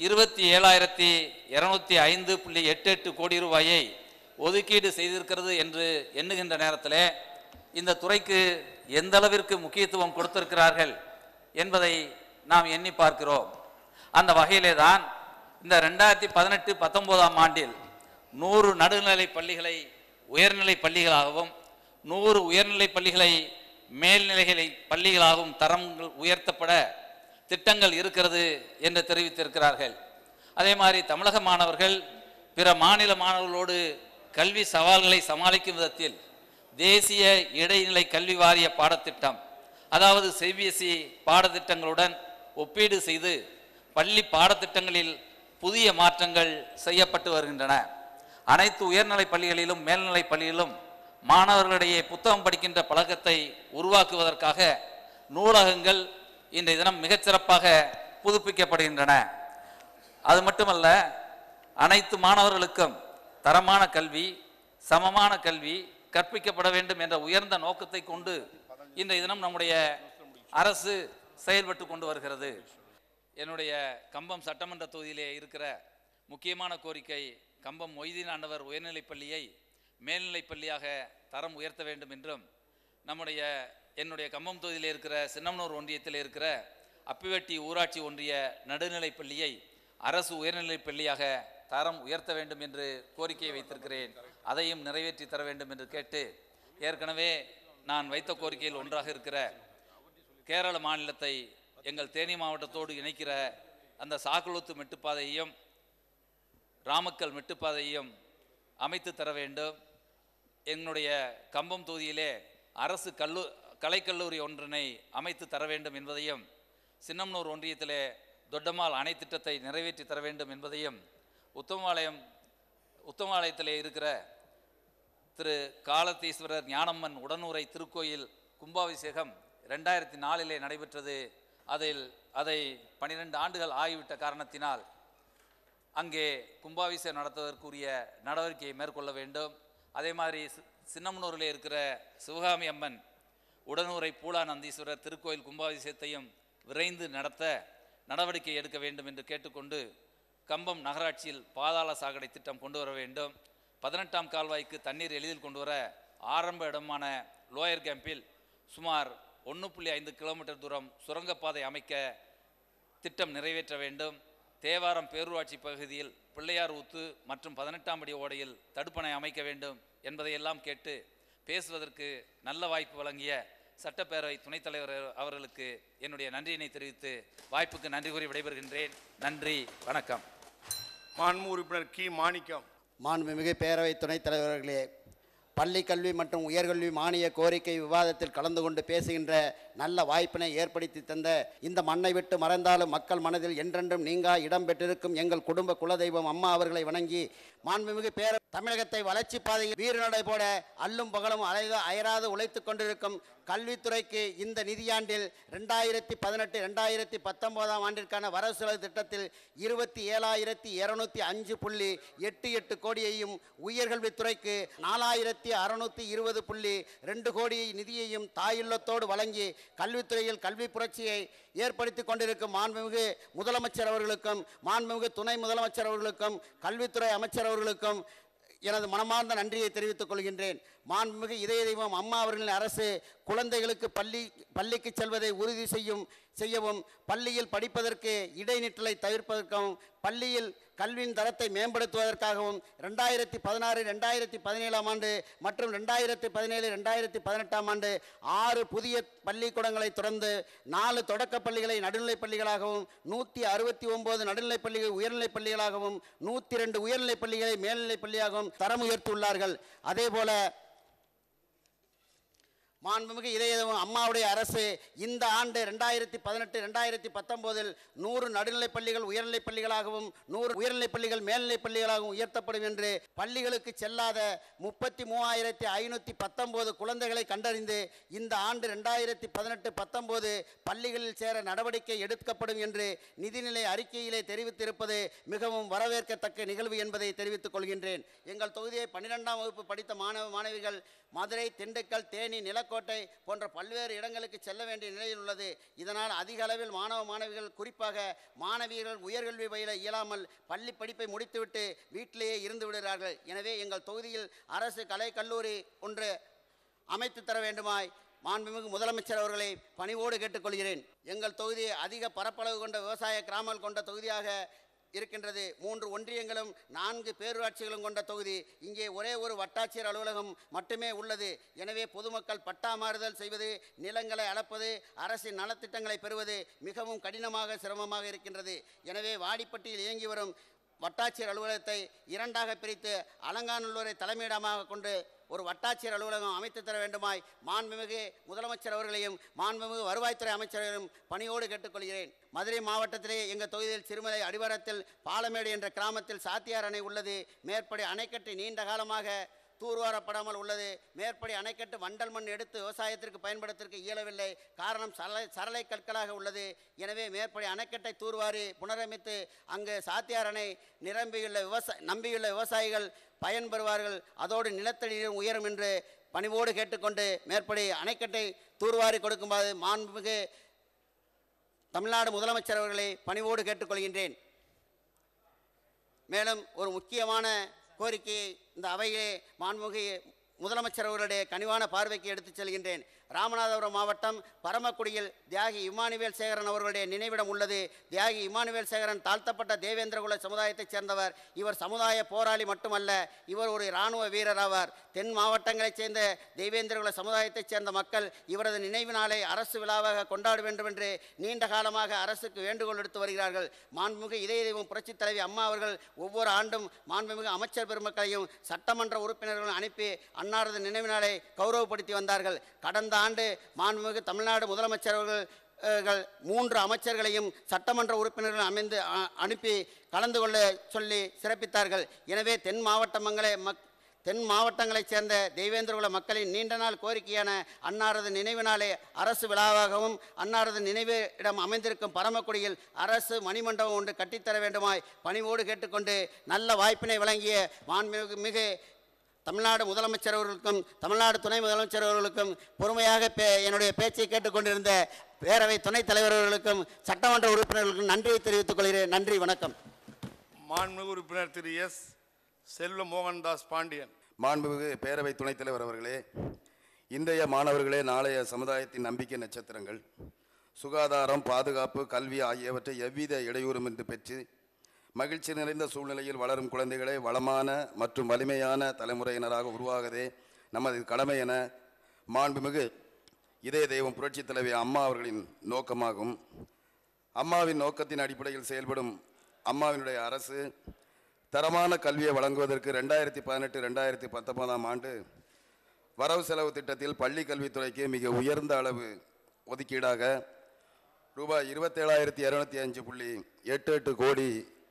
இருபத்தி ஏழாயிரத்தி இரநூத்தி ஐந்து புள்ளி எட்டு எட்டு கோடி ரூபாயை ஒதுக்கீடு செய்திருக்கிறது என்று எண்ணுகின்ற நேரத்தில் இந்த துறைக்கு எந்த அளவிற்கு முக்கியத்துவம் கொடுத்திருக்கிறார்கள் என்பதை நாம் எண்ணி பார்க்கிறோம் அந்த வகையிலே தான் இந்த ரெண்டாயிரத்தி பதினெட்டு பத்தொன்பதாம் ஆண்டில் நூறு நடுநிலை பள்ளிகளை உயர்நிலை பள்ளிகளாகவும் நூறு உயர்நிலை பள்ளிகளை மேல்நிலைகளை பள்ளிகளாகவும் தரங்கள் உயர்த்தப்பட திட்டங்கள் இருக்கிறது என்று தெரிவித்திருக்கிறார்கள் அதே மாதிரி தமிழக மாணவர்கள் பிற மாநில மாணவர்களோடு கல்வி சவால்களை சமாளிக்கும் விதத்தில் தேசிய இடைநிலை கல்வி வாரிய பாடத்திட்டம் அதாவது சிபிஎஸ்இ பாடத்திட்டங்களுடன் ஒப்பீடு செய்து பள்ளி பாடத்திட்டங்களில் புதிய மாற்றங்கள் செய்யப்பட்டு வருகின்றன அனைத்து உயர்நிலை பள்ளிகளிலும் மேல்நிலை பள்ளிகளிலும் மாணவர்களிடையே புத்தகம் படிக்கின்ற பழக்கத்தை உருவாக்குவதற்காக நூலகங்கள் இன்றைய தினம் மிகச்சிறப்பாக புதுப்பிக்கப்படுகின்றன அது மட்டுமல்ல அனைத்து மாணவர்களுக்கும் தரமான கல்வி சமமான கல்வி கற்பிக்கப்பட வேண்டும் என்ற உயர்ந்த நோக்கத்தை கொண்டு இன்றைய தினம் நம்முடைய அரசு செயல்பட்டு கொண்டு வருகிறது என்னுடைய கம்பம் சட்டமன்ற தொகுதியிலே இருக்கிற முக்கியமான கோரிக்கை கம்பம் மொய்தீன் ஆண்டவர் உயர்நிலைப் பள்ளியை மேல்நிலைப் பள்ளியாக தரம் உயர்த்த வேண்டும் என்றும் நம்முடைய என்னுடைய கம்பம் தொகுதியில் இருக்கிற சின்னமனூர் ஒன்றியத்தில் இருக்கிற அப்பிவெட்டி ஊராட்சி ஒன்றிய நடுநிலைப் பள்ளியை அரசு உயர்நிலைப் பள்ளியாக தரம் உயர்த்த வேண்டும் என்று கோரிக்கையை வைத்திருக்கிறேன் அதையும் நிறைவேற்றி தர வேண்டும் என்று கேட்டு ஏற்கனவே நான் வைத்த கோரிக்கையில் ஒன்றாக இருக்கிற கேரள மாநிலத்தை எங்கள் தேனி மாவட்டத்தோடு இணைக்கிற அந்த சாக்குளத்து மெட்டுப்பாதையையும் ராமக்கல் மெட்டுப்பாதையையும் அமைத்து தர வேண்டும் என்னுடைய கம்பம் தொகுதியிலே அரசு கல்லூ கலைக்கல்லூரி ஒன்றினை அமைத்து தர வேண்டும் என்பதையும் சின்னம்னூர் ஒன்றியத்திலே தொட்டமால் அணை திட்டத்தை நிறைவேற்றி தர வேண்டும் என்பதையும் உத்தமாலயம் உத்தமாலயத்திலே இருக்கிற திரு காலத்தீஸ்வரர் ஞானம்மன் உடனூரை திருக்கோயில் கும்பாபிஷேகம் ரெண்டாயிரத்தி நாலிலே நடைபெற்றது அதில் அதை பன்னிரெண்டு ஆண்டுகள் ஆகிவிட்ட காரணத்தினால் அங்கே கும்பாபிஷேகம் நடத்துவதற்குரிய நடவடிக்கையை மேற்கொள்ள வேண்டும் அதே மாதிரி சி- சின்னமனூரில் இருக்கிற சிவகாமி அம்மன் உடனூரை பூலானந்தீஸ்வரர் திருக்கோயில் கும்பாபிஷேகத்தையும் விரைந்து நடத்த நடவடிக்கை எடுக்க வேண்டும் என்று கேட்டுக்கொண்டு கம்பம் நகராட்சியில் பாதாள சாக்கடை திட்டம் கொண்டு வர வேண்டும் பதினெட்டாம் கால்வாய்க்கு தண்ணீர் எளிதில் கொண்டு வர ஆரம்ப இடமான லோயர் கேம்பில் சுமார் ஒன்று புள்ளி ஐந்து கிலோமீட்டர் தூரம் சுரங்கப்பாதை அமைக்க திட்டம் நிறைவேற்ற வேண்டும் தேவாரம் பேரூராட்சி பகுதியில் பிள்ளையார் ஊத்து மற்றும் பதினெட்டாம் படி ஓடையில் தடுப்பணை அமைக்க வேண்டும் என்பதையெல்லாம் கேட்டு பேசுவதற்கு நல்ல வாய்ப்பு வழங்கிய சட்டப்பேரவை துணைத் தலைவர் அவர்களுக்கு என்னுடைய நன்றியினை தெரிவித்து வாய்ப்புக்கு நன்றி கூறி விடைபெறுகின்றேன் நன்றி வணக்கம் மாண்பு உறுப்பினர் கி மாணிக்கம் மாண்புமிகு பேரவை துணைத் தலைவர்களே பள்ளி கல்வி மற்றும் உயர்கல்வி மானிய கோரிக்கை விவாதத்தில் கலந்து கொண்டு பேசுகின்ற நல்ல வாய்ப்பினை ஏற்படுத்தி தந்த இந்த மண்ணை விட்டு மறைந்தாலும் மக்கள் மனதில் என்றென்றும் நீங்கா இடம் பெற்றிருக்கும் எங்கள் குடும்ப குலதெய்வம் அம்மா அவர்களை வணங்கி மாண்புமிகு பேர தமிழகத்தை வளர்ச்சி பாதையில் வீறுநடை போட அல்லும் பகலும் அலைத அயராது உழைத்துக் கொண்டிருக்கும் கல்வித்துறைக்கு இந்த நிதியாண்டில் ரெண்டாயிரத்தி பதினெட்டு ரெண்டாயிரத்தி பத்தொன்பதாம் ஆண்டிற்கான வரவு செலவு திட்டத்தில் இருபத்தி ஏழாயிரத்தி இருநூத்தி அஞ்சு புள்ளி எட்டு எட்டு கோடியையும் உயர்கல்வித்துறைக்கு நாலாயிரத்தி அறுநூத்தி இருபது புள்ளி ரெண்டு கோடி நிதியையும் தாயுள்ளத்தோடு வழங்கி கல்வித்துறையில் கல்வி புரட்சியை ஏற்படுத்தி கொண்டிருக்கும் மாண்புமிகு முதலமைச்சர் அவர்களுக்கும் மாண்புமிகு துணை முதலமைச்சர் அவர்களுக்கும் கல்வித்துறை அமைச்சர் அவர்களுக்கும் எனது மனமார்ந்த நன்றியை தெரிவித்துக் கொள்கின்றேன் மாண்புமிகு இதய தெய்வம் அம்மா அவர்களின் அரசு குழந்தைகளுக்கு பள்ளி பள்ளிக்கு செல்வதை உறுதி செய்யும் செய்யவும் பள்ளியில் படிப்பதற்கு இடைநிற்றலை தவிர்ப்பதற்கும் பள்ளியில் கல்வியின் தரத்தை மேம்படுத்துவதற்காகவும் ரெண்டாயிரத்தி பதினாறு ரெண்டாயிரத்தி பதினேழாம் ஆண்டு மற்றும் ரெண்டாயிரத்தி பதினேழு ரெண்டாயிரத்தி பதினெட்டாம் ஆண்டு ஆறு புதிய பள்ளிக்கூடங்களை தொடர்ந்து நாலு தொடக்கப் பள்ளிகளை நடுநிலைப் பள்ளிகளாகவும் நூற்றி அறுபத்தி ஒன்பது நடுநிலைப் பள்ளிகள் உயர்நிலைப் பள்ளிகளாகவும் நூற்றி ரெண்டு உயர்நிலைப் பள்ளிகளை மேல்நிலைப் பள்ளியாகவும் தரம் உயர்த்தியுள்ளார்கள் அதேபோல மாண்புமிகு இதயம் அம்மாவுடைய அரசு இந்த ஆண்டு ரெண்டாயிரத்தி பதினெட்டு ரெண்டாயிரத்தி பத்தொம்போதில் நூறு நடுநிலைப் பள்ளிகள் உயர்நிலைப் பள்ளிகளாகவும் நூறு உயர்நிலைப் பள்ளிகள் மேல்நிலைப் பள்ளிகளாகவும் உயர்த்தப்படும் என்று பள்ளிகளுக்கு செல்லாத முப்பத்தி மூவாயிரத்தி ஐநூற்றி பத்தொம்போது குழந்தைகளை கண்டறிந்து இந்த ஆண்டு ரெண்டாயிரத்தி பதினெட்டு பத்தொம்போது பள்ளிகளில் சேர நடவடிக்கை எடுக்கப்படும் என்று நிதிநிலை அறிக்கையிலே தெரிவித்திருப்பது மிகவும் வரவேற்கத்தக்க நிகழ்வு என்பதை தெரிவித்துக் கொள்கின்றேன் எங்கள் தொகுதியை பன்னிரெண்டாம் வகுப்பு படித்த மாணவ மாணவிகள் மதுரை திண்டுக்கல் தேனி நிலக்கோட்டை மலைக்கோட்டை போன்ற பல்வேறு இடங்களுக்கு செல்ல வேண்டிய நிலையில் உள்ளது இதனால் அதிக அளவில் மாணவ மாணவிகள் குறிப்பாக மாணவியர்கள் உயர்கல்வி பயில இயலாமல் பள்ளி படிப்பை முடித்துவிட்டு வீட்டிலேயே இருந்து விடுகிறார்கள் எனவே எங்கள் தொகுதியில் அரசு கலை கல்லூரி ஒன்று அமைத்து தர வேண்டுமாய் மாண்புமிகு முதலமைச்சர் அவர்களை பணிவோடு கேட்டுக்கொள்கிறேன் எங்கள் தொகுதி அதிக பரப்பளவு கொண்ட விவசாய கிராமங்கள் கொண்ட தொகுதியாக இருக்கின்றது மூன்று ஒன்றியங்களும் நான்கு பேரூராட்சிகளும் கொண்ட தொகுதி இங்கே ஒரே ஒரு வட்டாட்சியர் அலுவலகம் மட்டுமே உள்ளது எனவே பொதுமக்கள் பட்டா மாறுதல் செய்வது நிலங்களை அளப்பது அரசின் நலத்திட்டங்களை பெறுவது மிகவும் கடினமாக சிரமமாக இருக்கின்றது எனவே வாடிப்பட்டியில் இயங்கி வரும் வட்டாட்சியர் அலுவலகத்தை இரண்டாக பிரித்து அலங்காநல்லூரை தலைமையிடமாக கொண்டு ஒரு வட்டாட்சியர் அலுவலகம் அமைத்து தர வேண்டுமாய் மாண்புமிகு முதலமைச்சர் அவர்களையும் மாண்புமிகு வருவாய்த்துறை அமைச்சரையும் பணியோடு கேட்டுக்கொள்கிறேன் மதுரை மாவட்டத்திலே எங்கள் தொகுதியில் சிறுமலை அடிவாரத்தில் பாலமேடு என்ற கிராமத்தில் சாத்தியார் அணை உள்ளது மேற்படி அணைக்கட்டு நீண்ட காலமாக தூர்வாரப்படாமல் உள்ளது மேற்படி அணைக்கட்டு வண்டல் மண் எடுத்து விவசாயத்திற்கு பயன்படுத்திற்கு இயலவில்லை காரணம் சரளை சரளை கற்களாக உள்ளது எனவே மேற்படி அணைக்கட்டை தூர்வாரி புனரமைத்து அங்கு சாத்தியார் அணை நிரம்பியுள்ள விவசாய நம்பியுள்ள விவசாயிகள் பயன்பெறுவார்கள் அதோடு நிலத்தடி நீரும் உயரும் என்று பணிவோடு கேட்டுக்கொண்டு மேற்படி அணைக்கட்டை தூர்வாரி கொடுக்கும்போது மாண்புமிகு தமிழ்நாடு முதலமைச்சர் அவர்களை பணிவோடு கேட்டுக்கொள்கின்றேன் மேலும் ஒரு முக்கியமான கோரிக்கையை இந்த அவையிலே மாண்புமிகு முதலமைச்சர் அவர்களுடைய கனிவான பார்வைக்கு எடுத்துச் செல்கின்றேன் ராமநாதபுரம் மாவட்டம் பரமக்குடியில் தியாகி இமானுவேல் சேகரன் அவர்களுடைய நினைவிடம் உள்ளது தியாகி இமானுவேல் சேகரன் தாழ்த்தப்பட்ட தேவேந்திரகுல சமுதாயத்தைச் சேர்ந்தவர் இவர் சமுதாய போராளி மட்டுமல்ல இவர் ஒரு இராணுவ வீரர் ஆவார் தென் மாவட்டங்களைச் சேர்ந்த தேவேந்திரகுல சமுதாயத்தைச் சேர்ந்த மக்கள் இவரது நினைவு நாளை அரசு விழாவாக கொண்டாட வேண்டும் என்று நீண்ட காலமாக அரசுக்கு வேண்டுகோள் எடுத்து வருகிறார்கள் மாண்புமிகு இதய தெய்வம் புரட்சித் தலைவி அம்மா அவர்கள் ஒவ்வொரு ஆண்டும் மாண்புமிகு அமைச்சர் பெருமக்களையும் சட்டமன்ற உறுப்பினர்களும் அனுப்பி அன்னாரது நினைவு நாளை கௌரவப்படுத்தி வந்தார்கள் கடந்த ஆண்டு மாண்புமிகு தமிழ்நாடு முதலமைச்சர் அவர்கள் அஹ், மூன்று அமைச்சர்களையும் சட்டமன்ற உறுப்பினர்கள் அமைந்து அ- அனுப்பி கலந்து கொள்ள சொல்லி சிறப்பித்தார்கள் எனவே தென் மாவட்ட மங்களே மக் தென் மாவட்டங்களைச் சேர்ந்த தெய்வேந்திரகுல மக்களின் நீண்ட நாள் கோரிக்கையான அன்னாரது நினைவு நாளை அரசு விழாவாகவும் அன்னாரது நினைவு இடம் அமைந்திருக்கும் பரமக்குடியில் அரசு மணிமண்டபம் ஒன்று கட்டித்தர வேண்டுமாய் பணிவோடு கேட்டுக்கொண்டு நல்ல வாய்ப்பினை வழங்கிய மாண்புமிகு மிகு தமிழ்நாடு முதலமைச்சர் அவர்களுக்கும் தமிழ்நாடு துணை முதலமைச்சர் அவர்களுக்கும் பொறுமையாக பே என்னுடைய பேச்சை கேட்டுக்கொண்டிருந்த பேரவை துணைத் தலைவர் அவர்களுக்கும் சட்டமன்ற உறுப்பினர்களுக்கும் நன்றியை தெரிவித்துக் கொள்கிறேன் நன்றி வணக்கம் மாண்புமிகு உறுப்பினர் திரு எஸ் செல்வ மோகன்தாஸ் பாண்டியன் மாண்புமிகு பேரவை துணைத் தலைவர் அவர்களே இன்றைய மாணவர்களே நாளைய சமுதாயத்தின் நம்பிக்கை நட்சத்திரங்கள் சுகாதாரம் பாதுகாப்பு கல்வி ஆகியவற்றை எவ்வித இடையூறுமின்றி பெற்று மகிழ்ச்சி நிறைந்த சூழ்நிலையில் வளரும் குழந்தைகளை வளமான மற்றும் வலிமையான தலைமுறையினராக உருவாகுவதே நமது கடமை என மாண்புமிகு இதய தெய்வம் புரட்சித் தலைவி அம்மா அவர்களின் நோக்கமாகும் அம்மாவின் நோக்கத்தின் அடிப்படையில் செயல்படும் அம்மாவினுடைய அரசு தரமான கல்வியை வழங்குவதற்கு ரெண்டாயிரத்தி பதினெட்டு ரெண்டாயிரத்தி பத்தொன்பதாம் ஆண்டு வரவு செலவு திட்டத்தில் பள்ளி கல்வித்துறைக்கு மிக உயர்ந்த அளவு ஒதுக்கீடாக ரூபாய் இருபத்தேழாயிரத்தி இரநூத்தி அஞ்சு புள்ளி எட்டு எட்டு கோடி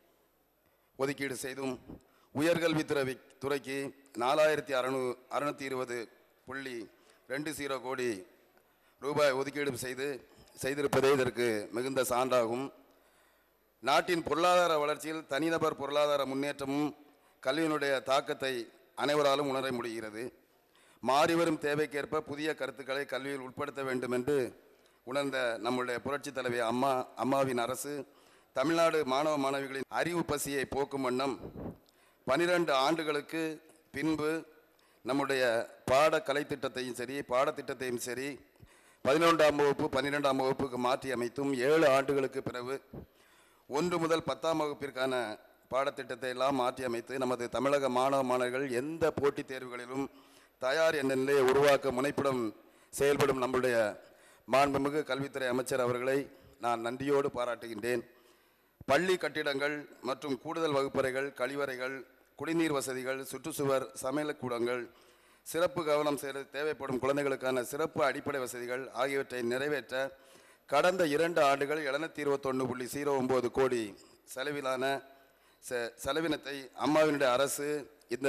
ஒதுக்கீடு செய்தும் உயர்கல்வித்துறை துறைக்கு நாலாயிரத்தி அறநூ அறுநூற்றி இருபது புள்ளி ரெண்டு ஜீரோ கோடி ரூபாய் ஒதுக்கீடு செய்து செய்திருப்பதே இதற்கு மிகுந்த சான்றாகும் நாட்டின் பொருளாதார வளர்ச்சியில் தனிநபர் பொருளாதார முன்னேற்றமும் கல்வியினுடைய தாக்கத்தை அனைவராலும் உணர முடிகிறது மாறிவரும் தேவைக்கேற்ப புதிய கருத்துக்களை கல்வியில் உட்படுத்த வேண்டும் என்று உணர்ந்த நம்முடைய புரட்சித் தலைவி அம்மா அம்மாவின் அரசு தமிழ்நாடு மாணவ மாணவிகளின் அறிவு பசியை போக்கும் வண்ணம் பனிரெண்டு ஆண்டுகளுக்கு பின்பு நம்முடைய பாட கலைத்திட்டத்தையும் சரி பாடத்திட்டத்தையும் சரி பதினொன்றாம் வகுப்பு பன்னிரெண்டாம் வகுப்புக்கு மாற்றி அமைத்தும் ஏழு ஆண்டுகளுக்கு பிறகு ஒன்று முதல் பத்தாம் வகுப்பிற்கான பாடத்திட்டத்தை எல்லாம் மாற்றி அமைத்து நமது தமிழக மாணவ மாணவர்கள் எந்த போட்டித் தேர்வுகளிலும் தயார் என்ற நிலையை உருவாக்க முனைப்புடன் செயல்படும் நம்முடைய மாண்புமிகு கல்வித்துறை அமைச்சர் அவர்களை நான் நன்றியோடு பாராட்டுகின்றேன் பள்ளி கட்டிடங்கள் மற்றும் கூடுதல் வகுப்பறைகள் கழிவறைகள் குடிநீர் வசதிகள் சுற்றுச்சுவர் சமையலக்கூடங்கள் சிறப்பு கவனம் செலுத்த தேவைப்படும் குழந்தைகளுக்கான சிறப்பு அடிப்படை வசதிகள் ஆகியவற்றை நிறைவேற்ற கடந்த இரண்டு ஆண்டுகள் எழுநூத்தி இருபத்தொன்று புள்ளி ஜீரோ ஒம்பது கோடி செலவிலான செ செலவினத்தை அம்மாவினுடைய அரசு இந்த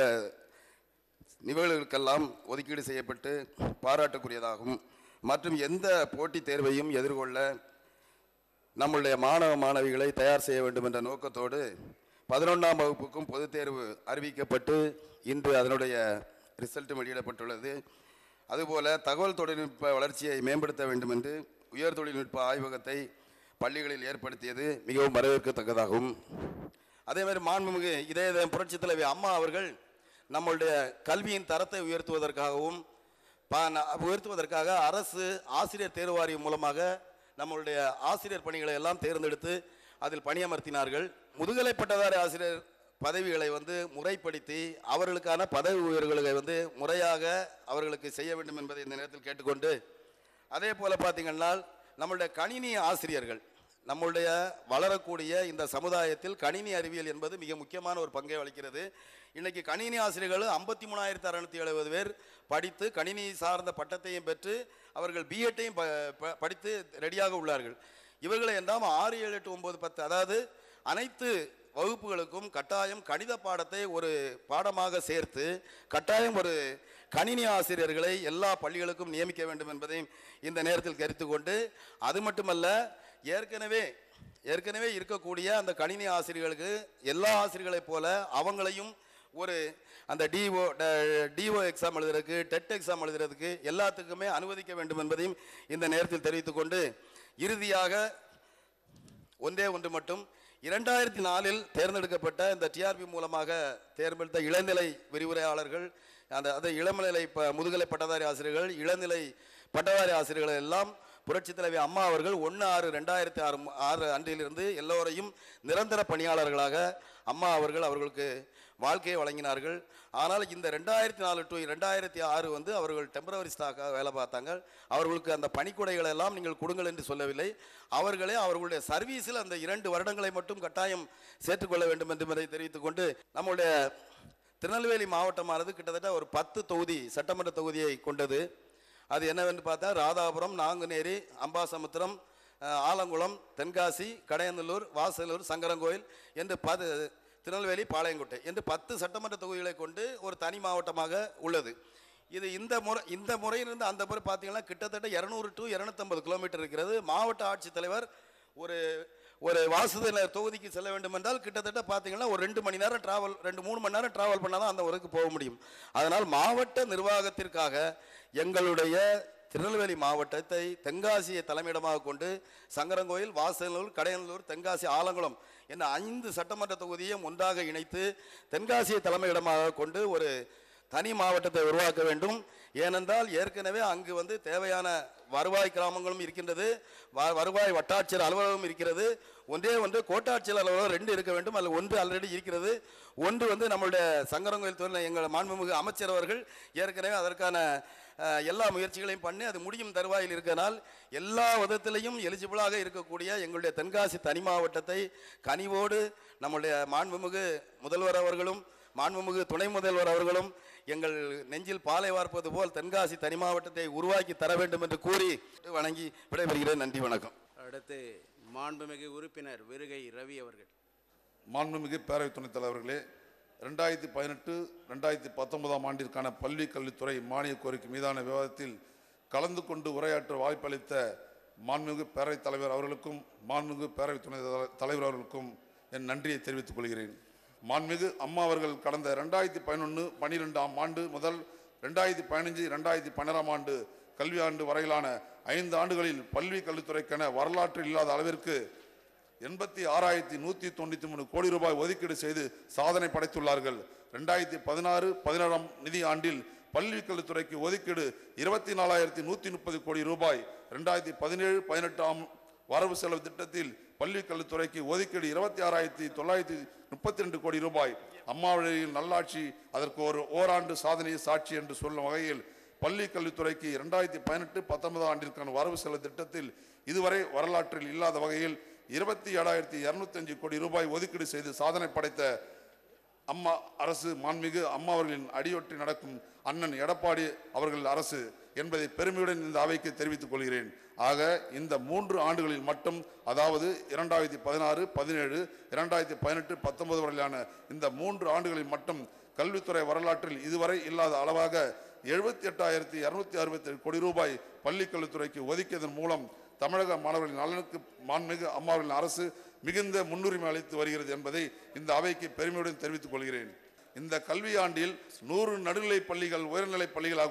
நிகழ்வுகளுக்கெல்லாம் ஒதுக்கீடு செய்யப்பட்டு பாராட்டுக்குரியதாகும் மற்றும் எந்த போட்டித் தேர்வையும் எதிர்கொள்ள நம்முடைய மாணவ மாணவிகளை தயார் செய்ய வேண்டும் என்ற நோக்கத்தோடு பதினொன்றாம் வகுப்புக்கும் பொதுத் தேர்வு அறிவிக்கப்பட்டு இன்று அதனுடைய ரிசல்ட் வெளியிடப்பட்டுள்ளது அதுபோல தகவல் தொழில்நுட்ப வளர்ச்சியை மேம்படுத்த வேண்டும் என்று உயர் தொழில்நுட்ப ஆய்வகத்தை பள்ளிகளில் ஏற்படுத்தியது மிகவும் வரவேற்கத்தக்கதாகும் அதே மாதிரி மாண்புமிகு இதய புரட்சித் தலைவி அம்மா அவர்கள் நம்மளுடைய கல்வியின் தரத்தை உயர்த்துவதற்காகவும் ப- ந- உயர்த்துவதற்காக அரசு ஆசிரியர் தேர்வு வாரியம் மூலமாக நம்மளுடைய ஆசிரியர் பணிகளை எல்லாம் தேர்ந்தெடுத்து அதில் பணியமர்த்தினார்கள் முதுகலை பட்டதாரி ஆசிரியர் பதவிகளை வந்து முறைப்படுத்தி அவர்களுக்கான பதவி உயர்வுகளை வந்து முறையாக அவர்களுக்கு செய்ய வேண்டும் என்பதை இந்த நேரத்தில் கேட்டுக்கொண்டு அதே போல் பார்த்தீங்கன்னா நம்மளுடைய கணினி ஆசிரியர்கள் நம்மளுடைய வளரக்கூடிய இந்த சமுதாயத்தில் கணினி அறிவியல் என்பது மிக முக்கியமான ஒரு பங்கை வகிக்கிறது இன்னைக்கு கணினி ஆசிரியர்கள் ஐம்பத்தி மூணாயிரத்தி அறுநூத்தி எழுபது பேர் படித்து கணினி சார்ந்த பட்டத்தையும் பெற்று அவர்கள் பிஎட்டையும் படித்து ரெடியாக உள்ளார்கள் இவர்களை எல்லாம் ஆறு ஏழு எட்டு ஒன்பது பத்து அதாவது அனைத்து வகுப்புகளுக்கும் கட்டாயம் கணித பாடத்தை ஒரு பாடமாக சேர்த்து கட்டாயம் ஒரு கணினி ஆசிரியர்களை எல்லா பள்ளிகளுக்கும் நியமிக்க வேண்டும் என்பதையும் இந்த நேரத்தில் கருத்து கொண்டு அது மட்டுமல்ல ஏற்கனவே ஏற்கனவே இருக்கக்கூடிய அந்த கணினி ஆசிரியர்களுக்கு எல்லா ஆசிரியர்களைப் போல அவங்களையும் ஒரு அந்த டிஓ டிஓ எக்ஸாம் எழுதுறதுக்கு டெட் எக்ஸாம் எழுதுறதுக்கு எல்லாத்துக்குமே அனுமதிக்க வேண்டும் என்பதையும் இந்த நேரத்தில் தெரிவித்துக்கொண்டு இறுதியாக ஒன்றே ஒன்று மட்டும் இரண்டாயிரத்தி நாலில் தேர்ந்தெடுக்கப்பட்ட இந்த டிஆர்பி மூலமாக தேர்ந்தெடுத்த இளநிலை விரிவுரையாளர்கள் அந்த அது இளநிலை ப முதுகலை பட்டதாரி ஆசிரியர்கள் இளநிலை பட்டதாரி ஆசிரியர்கள் எல்லாம் புரட்சித் தலைவி அம்மா அவர்கள் ஒன்று ஆறு ரெண்டாயிரத்தி ஆறு மு- ஆறு அன்றிலிருந்து எல்லோரையும் நிரந்தர பணியாளர்களாக அம்மா அவர்கள் அவர்களுக்கு வாழ்க்கையை வழங்கினார்கள் ஆனால் இந்த ரெண்டாயிரத்தி நாலு டு ரெண்டாயிரத்தி ஆறு வந்து அவர்கள் டெம்பரவரி ஸ்டாக்காக வேலை பார்த்தாங்க அவர்களுக்கு அந்த பணிக்குடைகளை எல்லாம் நீங்கள் கொடுங்கள் என்று சொல்லவில்லை அவர்களே அவர்களுடைய சர்வீஸில் அந்த இரண்டு வருடங்களை மட்டும் கட்டாயம் சேர்த்துக்கொள்ள வேண்டும் என்பதை தெரிவித்துக் கொண்டு நம்முடைய திருநெல்வேலி மாவட்டமானது கிட்டத்தட்ட ஒரு பத்து தொகுதி சட்டமன்ற தொகுதியை கொண்டது அது என்னவென்று பார்த்தா ராதாபுரம் நாங்குநேரி அம்பாசமுத்திரம் அஹ், ஆலங்குளம் தென்காசி கடையநல்லூர் வாசலூர் சங்கரங்கோயில் என்று பது திருநெல்வேலி பாளையங்கோட்டை என்று பத்து சட்டமன்ற தொகுதிகளை கொண்டு ஒரு தனி மாவட்டமாக உள்ளது இது இந்த முறை இந்த முறையிலிருந்து அந்த முறை பார்த்தீங்கன்னா கிட்டத்தட்ட இரநூறு டு இரநூத்தம்பது கிலோமீட்டர் இருக்கிறது மாவட்ட ஆட்சித்தலைவர் ஒரு ஒரு வாசுதேவர் தொகுதிக்கு செல்ல வேண்டும் என்றால் கிட்டத்தட்ட பார்த்தீங்கன்னா ஒரு ரெண்டு மணி நேரம் டிராவல் ரெண்டு மூணு மணி நேரம் டிராவல் பண்ணால் தான் அந்த ஊருக்கு போக முடியும் அதனால் மாவட்ட நிர்வாகத்திற்காக எங்களுடைய திருநெல்வேலி மாவட்டத்தை தென்காசியை தலைமையிடமாக கொண்டு சங்கரங்கோயில் வாசலூர் கடையனூர் தென்காசி ஆலங்குளம் என ஐந்து சட்டமன்ற தொகுதியும் ஒன்றாக இணைத்து தென்காசியை தலைமையிடமாக கொண்டு ஒரு தனி மாவட்டத்தை உருவாக்க வேண்டும் ஏனென்றால் ஏற்கனவே அங்கு வந்து தேவையான வருவாய் கிராமங்களும் இருக்கின்றது வ- வருவாய் வட்டாட்சியர் அலுவலகம் இருக்கிறது ஒன்றே ஒன்று கோட்டாட்சியர் அலுவலகம் ரெண்டு இருக்க வேண்டும் அதில் ஒன்று ஆல்ரெடி இருக்கிறது ஒன்று வந்து நம்மளுடைய சங்கரங்கோயில் தொழில் எங்கள் மாண்புமிகு அமைச்சர் அவர்கள் ஏற்கனவே அதற்கான அஹ், எல்லா முயற்சிகளையும் பண்ணி அது முடியும் தருவாயில் இருக்கனால் எல்லா விதத்திலையும் எலிஜிபிளாக இருக்கக்கூடிய எங்களுடைய தென்காசி தனி மாவட்டத்தை கனிவோடு நம்முடைய மாண்புமிகு முதல்வர் அவர்களும் மாண்புமிகு துணை முதல்வர் அவர்களும் எங்கள் நெஞ்சில் பாலை வார்ப்பது போல் தென்காசி தனி மாவட்டத்தை உருவாக்கி தர வேண்டும் என்று கூறி வணங்கி விடைபெறுகிறேன் நன்றி வணக்கம் அடுத்து மாண்புமிகு உறுப்பினர் விருகை ரவி அவர்கள் மாண்புமிகு பேரவைத் துணைத் தலைவர்களே ரெண்டாயிரத்தி பதினெட்டு ரெண்டாயிரத்தி பத்தொன்பதாம் ஆண்டிற்கான பள்ளி கல்வித்துறை மானிய கோரிக்கை மீதான விவாதத்தில் கலந்து கொண்டு உரையாற்ற வாய்ப்பளித்த மாண்புமிகு பேரவைத் தலைவர் அவர்களுக்கும் மாண்புமிகு பேரவைத் துணை தலைவர் அவர்களுக்கும் என் நன்றியை தெரிவித்துக் கொள்கிறேன் மாண்புமிகு அம்மா அவர்கள் கடந்த ரெண்டாயிரத்தி பதினொன்று பன்னிரெண்டாம் ஆண்டு முதல் ரெண்டாயிரத்தி பதினஞ்சு ரெண்டாயிரத்தி பன்னிரெண்டாம் ஆண்டு கல்வியாண்டு வரையிலான ஐந்து ஆண்டுகளில் பள்ளி கல்வித்துறைக்கென வரலாற்றில் இல்லாத அளவிற்கு எண்பத்தி ஆறாயிரத்தி நூற்றி தொண்ணூற்றி மூணு கோடி ரூபாய் ஒதுக்கீடு செய்து சாதனை படைத்துள்ளார்கள் ரெண்டாயிரத்தி பதினாறு பதினேழாம் நிதி ஆண்டில் பள்ளி கல்வித்துறைக்கு ஒதுக்கீடு இருபத்தி நாலாயிரத்தி நூற்றி முப்பது கோடி ரூபாய் ரெண்டாயிரத்தி பதினேழு பதினெட்டாம் வரவு செலவு திட்டத்தில் பள்ளி கல்வித்துறைக்கு ஒதுக்கீடு இருபத்தி ஆறாயிரத்தி தொள்ளாயிரத்தி முப்பத்தி ரெண்டு கோடி ரூபாய் அம்மாவழியில் நல்லாட்சி அதற்கு ஒரு ஓராண்டு சாதனை சாட்சி என்று சொல்லும் வகையில் பள்ளி கல்வித்துறைக்கு இரண்டாயிரத்தி பதினெட்டு பத்தொன்பதாம் ஆண்டிற்கான வரவு செலவு திட்டத்தில் இதுவரை வரலாற்றில் இல்லாத வகையில் இருபத்தி ஏழாயிரத்தி இருநூத்தஞ்சு கோடி ரூபாய் ஒதுக்கீடு செய்து சாதனை படைத்த அம்மா அரசு மாண்புமிகு அம்மா அவர்களின் அடியொற்றி நடக்கும் அண்ணன் எடப்பாடி அவர்கள் அரசு என்பதை பெருமையுடன் இந்த அவைக்கு தெரிவித்துக் கொள்கிறேன் ஆக இந்த மூன்று ஆண்டுகளில் மட்டும் அதாவது இரண்டாயிரத்தி பதினாறு பதினேழு இரண்டாயிரத்தி பதினெட்டு பத்தொன்பது வரையிலான இந்த மூன்று ஆண்டுகளில் மட்டும் கல்வித்துறை வரலாற்றில் இதுவரை இல்லாத அளவாக எழுபத்தி எட்டாயிரத்தி இருநூத்தி அறுபத்தி கோடி ரூபாய் பள்ளி கல்வித்துறைக்கு ஒதுக்கியதன் மூலம் தமிழக மாணவர்களின் நலனுக்கு மாண்புமிகு அம்மாவின் அரசு மிகுந்த முன்னுரிமை அளித்து வருகிறது என்பதை இந்த அவைக்கு பெருமையுடன் தெரிவித்துக் கொள்கிறேன் இந்த கல்வியாண்டில் நூறு நடுநிலைப் பள்ளிகள் உயர்நிலைப் பள்ளிகளாகவும்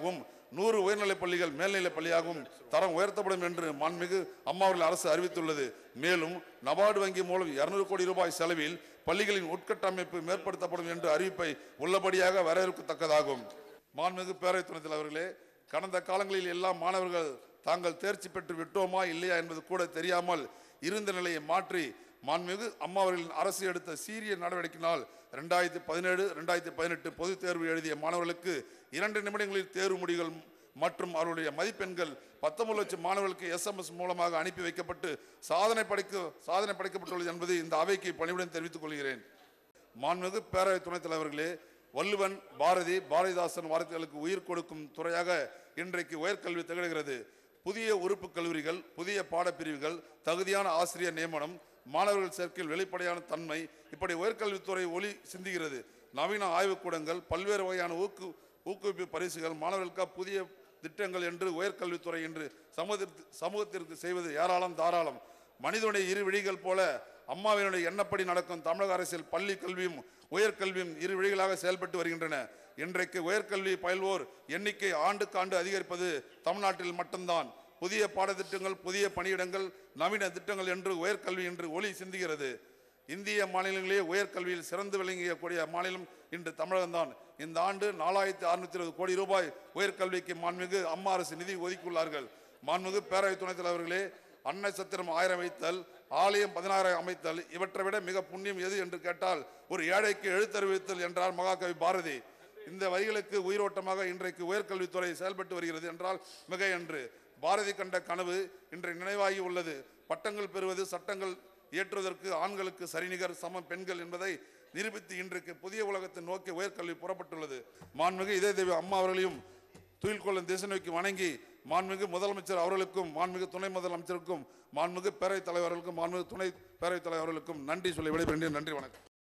நூறு உயர்நிலைப் பள்ளிகள் மேல்நிலைப் பள்ளியாகவும் தரம் உயர்த்தப்படும் என்று மாண்புமிகு அம்மா அவர்கள் அரசு அறிவித்துள்ளது மேலும் நபார்டு வங்கி மூலம் இருநூறு கோடி ரூபாய் செலவில் பள்ளிகளின் உட்கட்டமைப்பு மேற்படுத்தப்படும் என்று அறிவிப்பை உள்ளபடியாக வரவேற்கத்தக்கதாகும் மாண்புமிகு பேரவைத் துணைத் தலைவர்களே கடந்த காலங்களில் எல்லா மாணவர்கள் தாங்கள் தேர்ச்சி பெற்று விட்டோமா இல்லையா என்பது கூட தெரியாமல் இருந்த நிலையை மாற்றி மாண்புமிகு அம்மா அவர்களின் அரசு எடுத்த சீரிய நடவடிக்கையினால் ரெண்டாயிரத்தி பதினேழு ரெண்டாயிரத்தி பதினெட்டு பொதுத் தேர்வு எழுதிய மாணவர்களுக்கு இரண்டு நிமிடங்களில் தேர்வு முடிவுகள் மற்றும் அவருடைய மதிப்பெண்கள் பத்தொன்பது லட்சம் மாணவர்களுக்கு எஸ்எம்எஸ் மூலமாக அனுப்பி வைக்கப்பட்டு சாதனை படைக்க சாதனை படைக்கப்பட்டுள்ளது என்பது இந்த அவைக்கு பணிவுடன் தெரிவித்துக் கொள்கிறேன் மாண்புமிகு பேரவை துணைத் தலைவர்களே வள்ளுவன் பாரதி பாரதிதாசன் வார்த்தைகளுக்கு உயிர் கொடுக்கும் துறையாக இன்றைக்கு உயர்கல்வி திகழ்கிறது புதிய உறுப்பு கல்லூரிகள் புதிய பாடப்பிரிவுகள் தகுதியான ஆசிரியர் நியமனம் மாணவர்கள் சேர்க்கையில் வெளிப்படையான தன்மை இப்படி உயர்கல்வித்துறை ஒளி சிந்துகிறது நவீன ஆய்வுக்கூடங்கள் பல்வேறு வகையான ஊக்கு ஊக்குவிப்பு பரிசுகள் மாணவர்களுக்காக புதிய திட்டங்கள் என்று உயர்கல்வித்துறை இன்று சமூகத்திற்கு சமூகத்திற்கு செய்வது ஏராளம் தாராளம் மனிதனுடைய இரு விழிகள் போல அம்மாவினுடைய எண்ணப்படி நடக்கும் தமிழக அரசியல் பள்ளி கல்வியும் உயர்கல்வியும் இரு வழிகளாக செயல்பட்டு வருகின்றன இன்றைக்கு உயர்கல்வி பயில்வோர் எண்ணிக்கை ஆண்டுக்கு ஆண்டு அதிகரிப்பது தமிழ்நாட்டில் மட்டும்தான் புதிய பாடத்திட்டங்கள் புதிய பணியிடங்கள் நவீன திட்டங்கள் என்று உயர்கல்வி என்று ஒளி சிந்துகிறது இந்திய மாநிலங்களிலே உயர்கல்வியில் சிறந்து விளங்கியக்கூடிய மாநிலம் இன்று தமிழகம்தான் இந்த ஆண்டு நாலாயிரத்தி அறுநூத்தி இருபது கோடி ரூபாய் உயர்கல்விக்கு மாண்புமிகு அம்மா அரசு நிதி ஒதுக்கியுள்ளார்கள் மாண்புமிகு பேரவை துணைத் தலைவர்களே அன்னை சத்திரம் ஆயிரம் வைத்தல் ஆலயம் பதினாயிரம் அமைத்தல் இவற்றை விட மிக புண்ணியம் எது என்று கேட்டால் ஒரு ஏழைக்கு எழுத்தறிவித்தல் என்றார் மகாகவி பாரதி இந்த வரிகளுக்கு உயிரோட்டமாக இன்றைக்கு உயர்கல்வித்துறை செயல்பட்டு வருகிறது என்றால் மிக என்று பாரதி கண்ட கனவு இன்றைய நினைவாகி உள்ளது பட்டங்கள் பெறுவது சட்டங்கள் இயற்றுவதற்கு ஆண்களுக்கு சரிநிகர் சம பெண்கள் என்பதை நிரூபித்து இன்றைக்கு புதிய உலகத்தை நோக்கி உயர்கல்வி புறப்பட்டுள்ளது மாண்புமிகு இதய தேவி அம்மா அவர்களையும் துயில் கொள்ளும் திசை நோக்கி வணங்கி மாண்புமிகு முதலமைச்சர் அவர்களுக்கும் மாண்புமிகு துணை முதலமைச்சருக்கும் மாண்புமிகு பேரவைத் தலைவர்களுக்கும் மாண்புமிகு துணை பேரவைத் தலைவர்களுக்கும் நன்றி சொல்லி விடைபெறுகிறேன் நன்றி வணக்கம்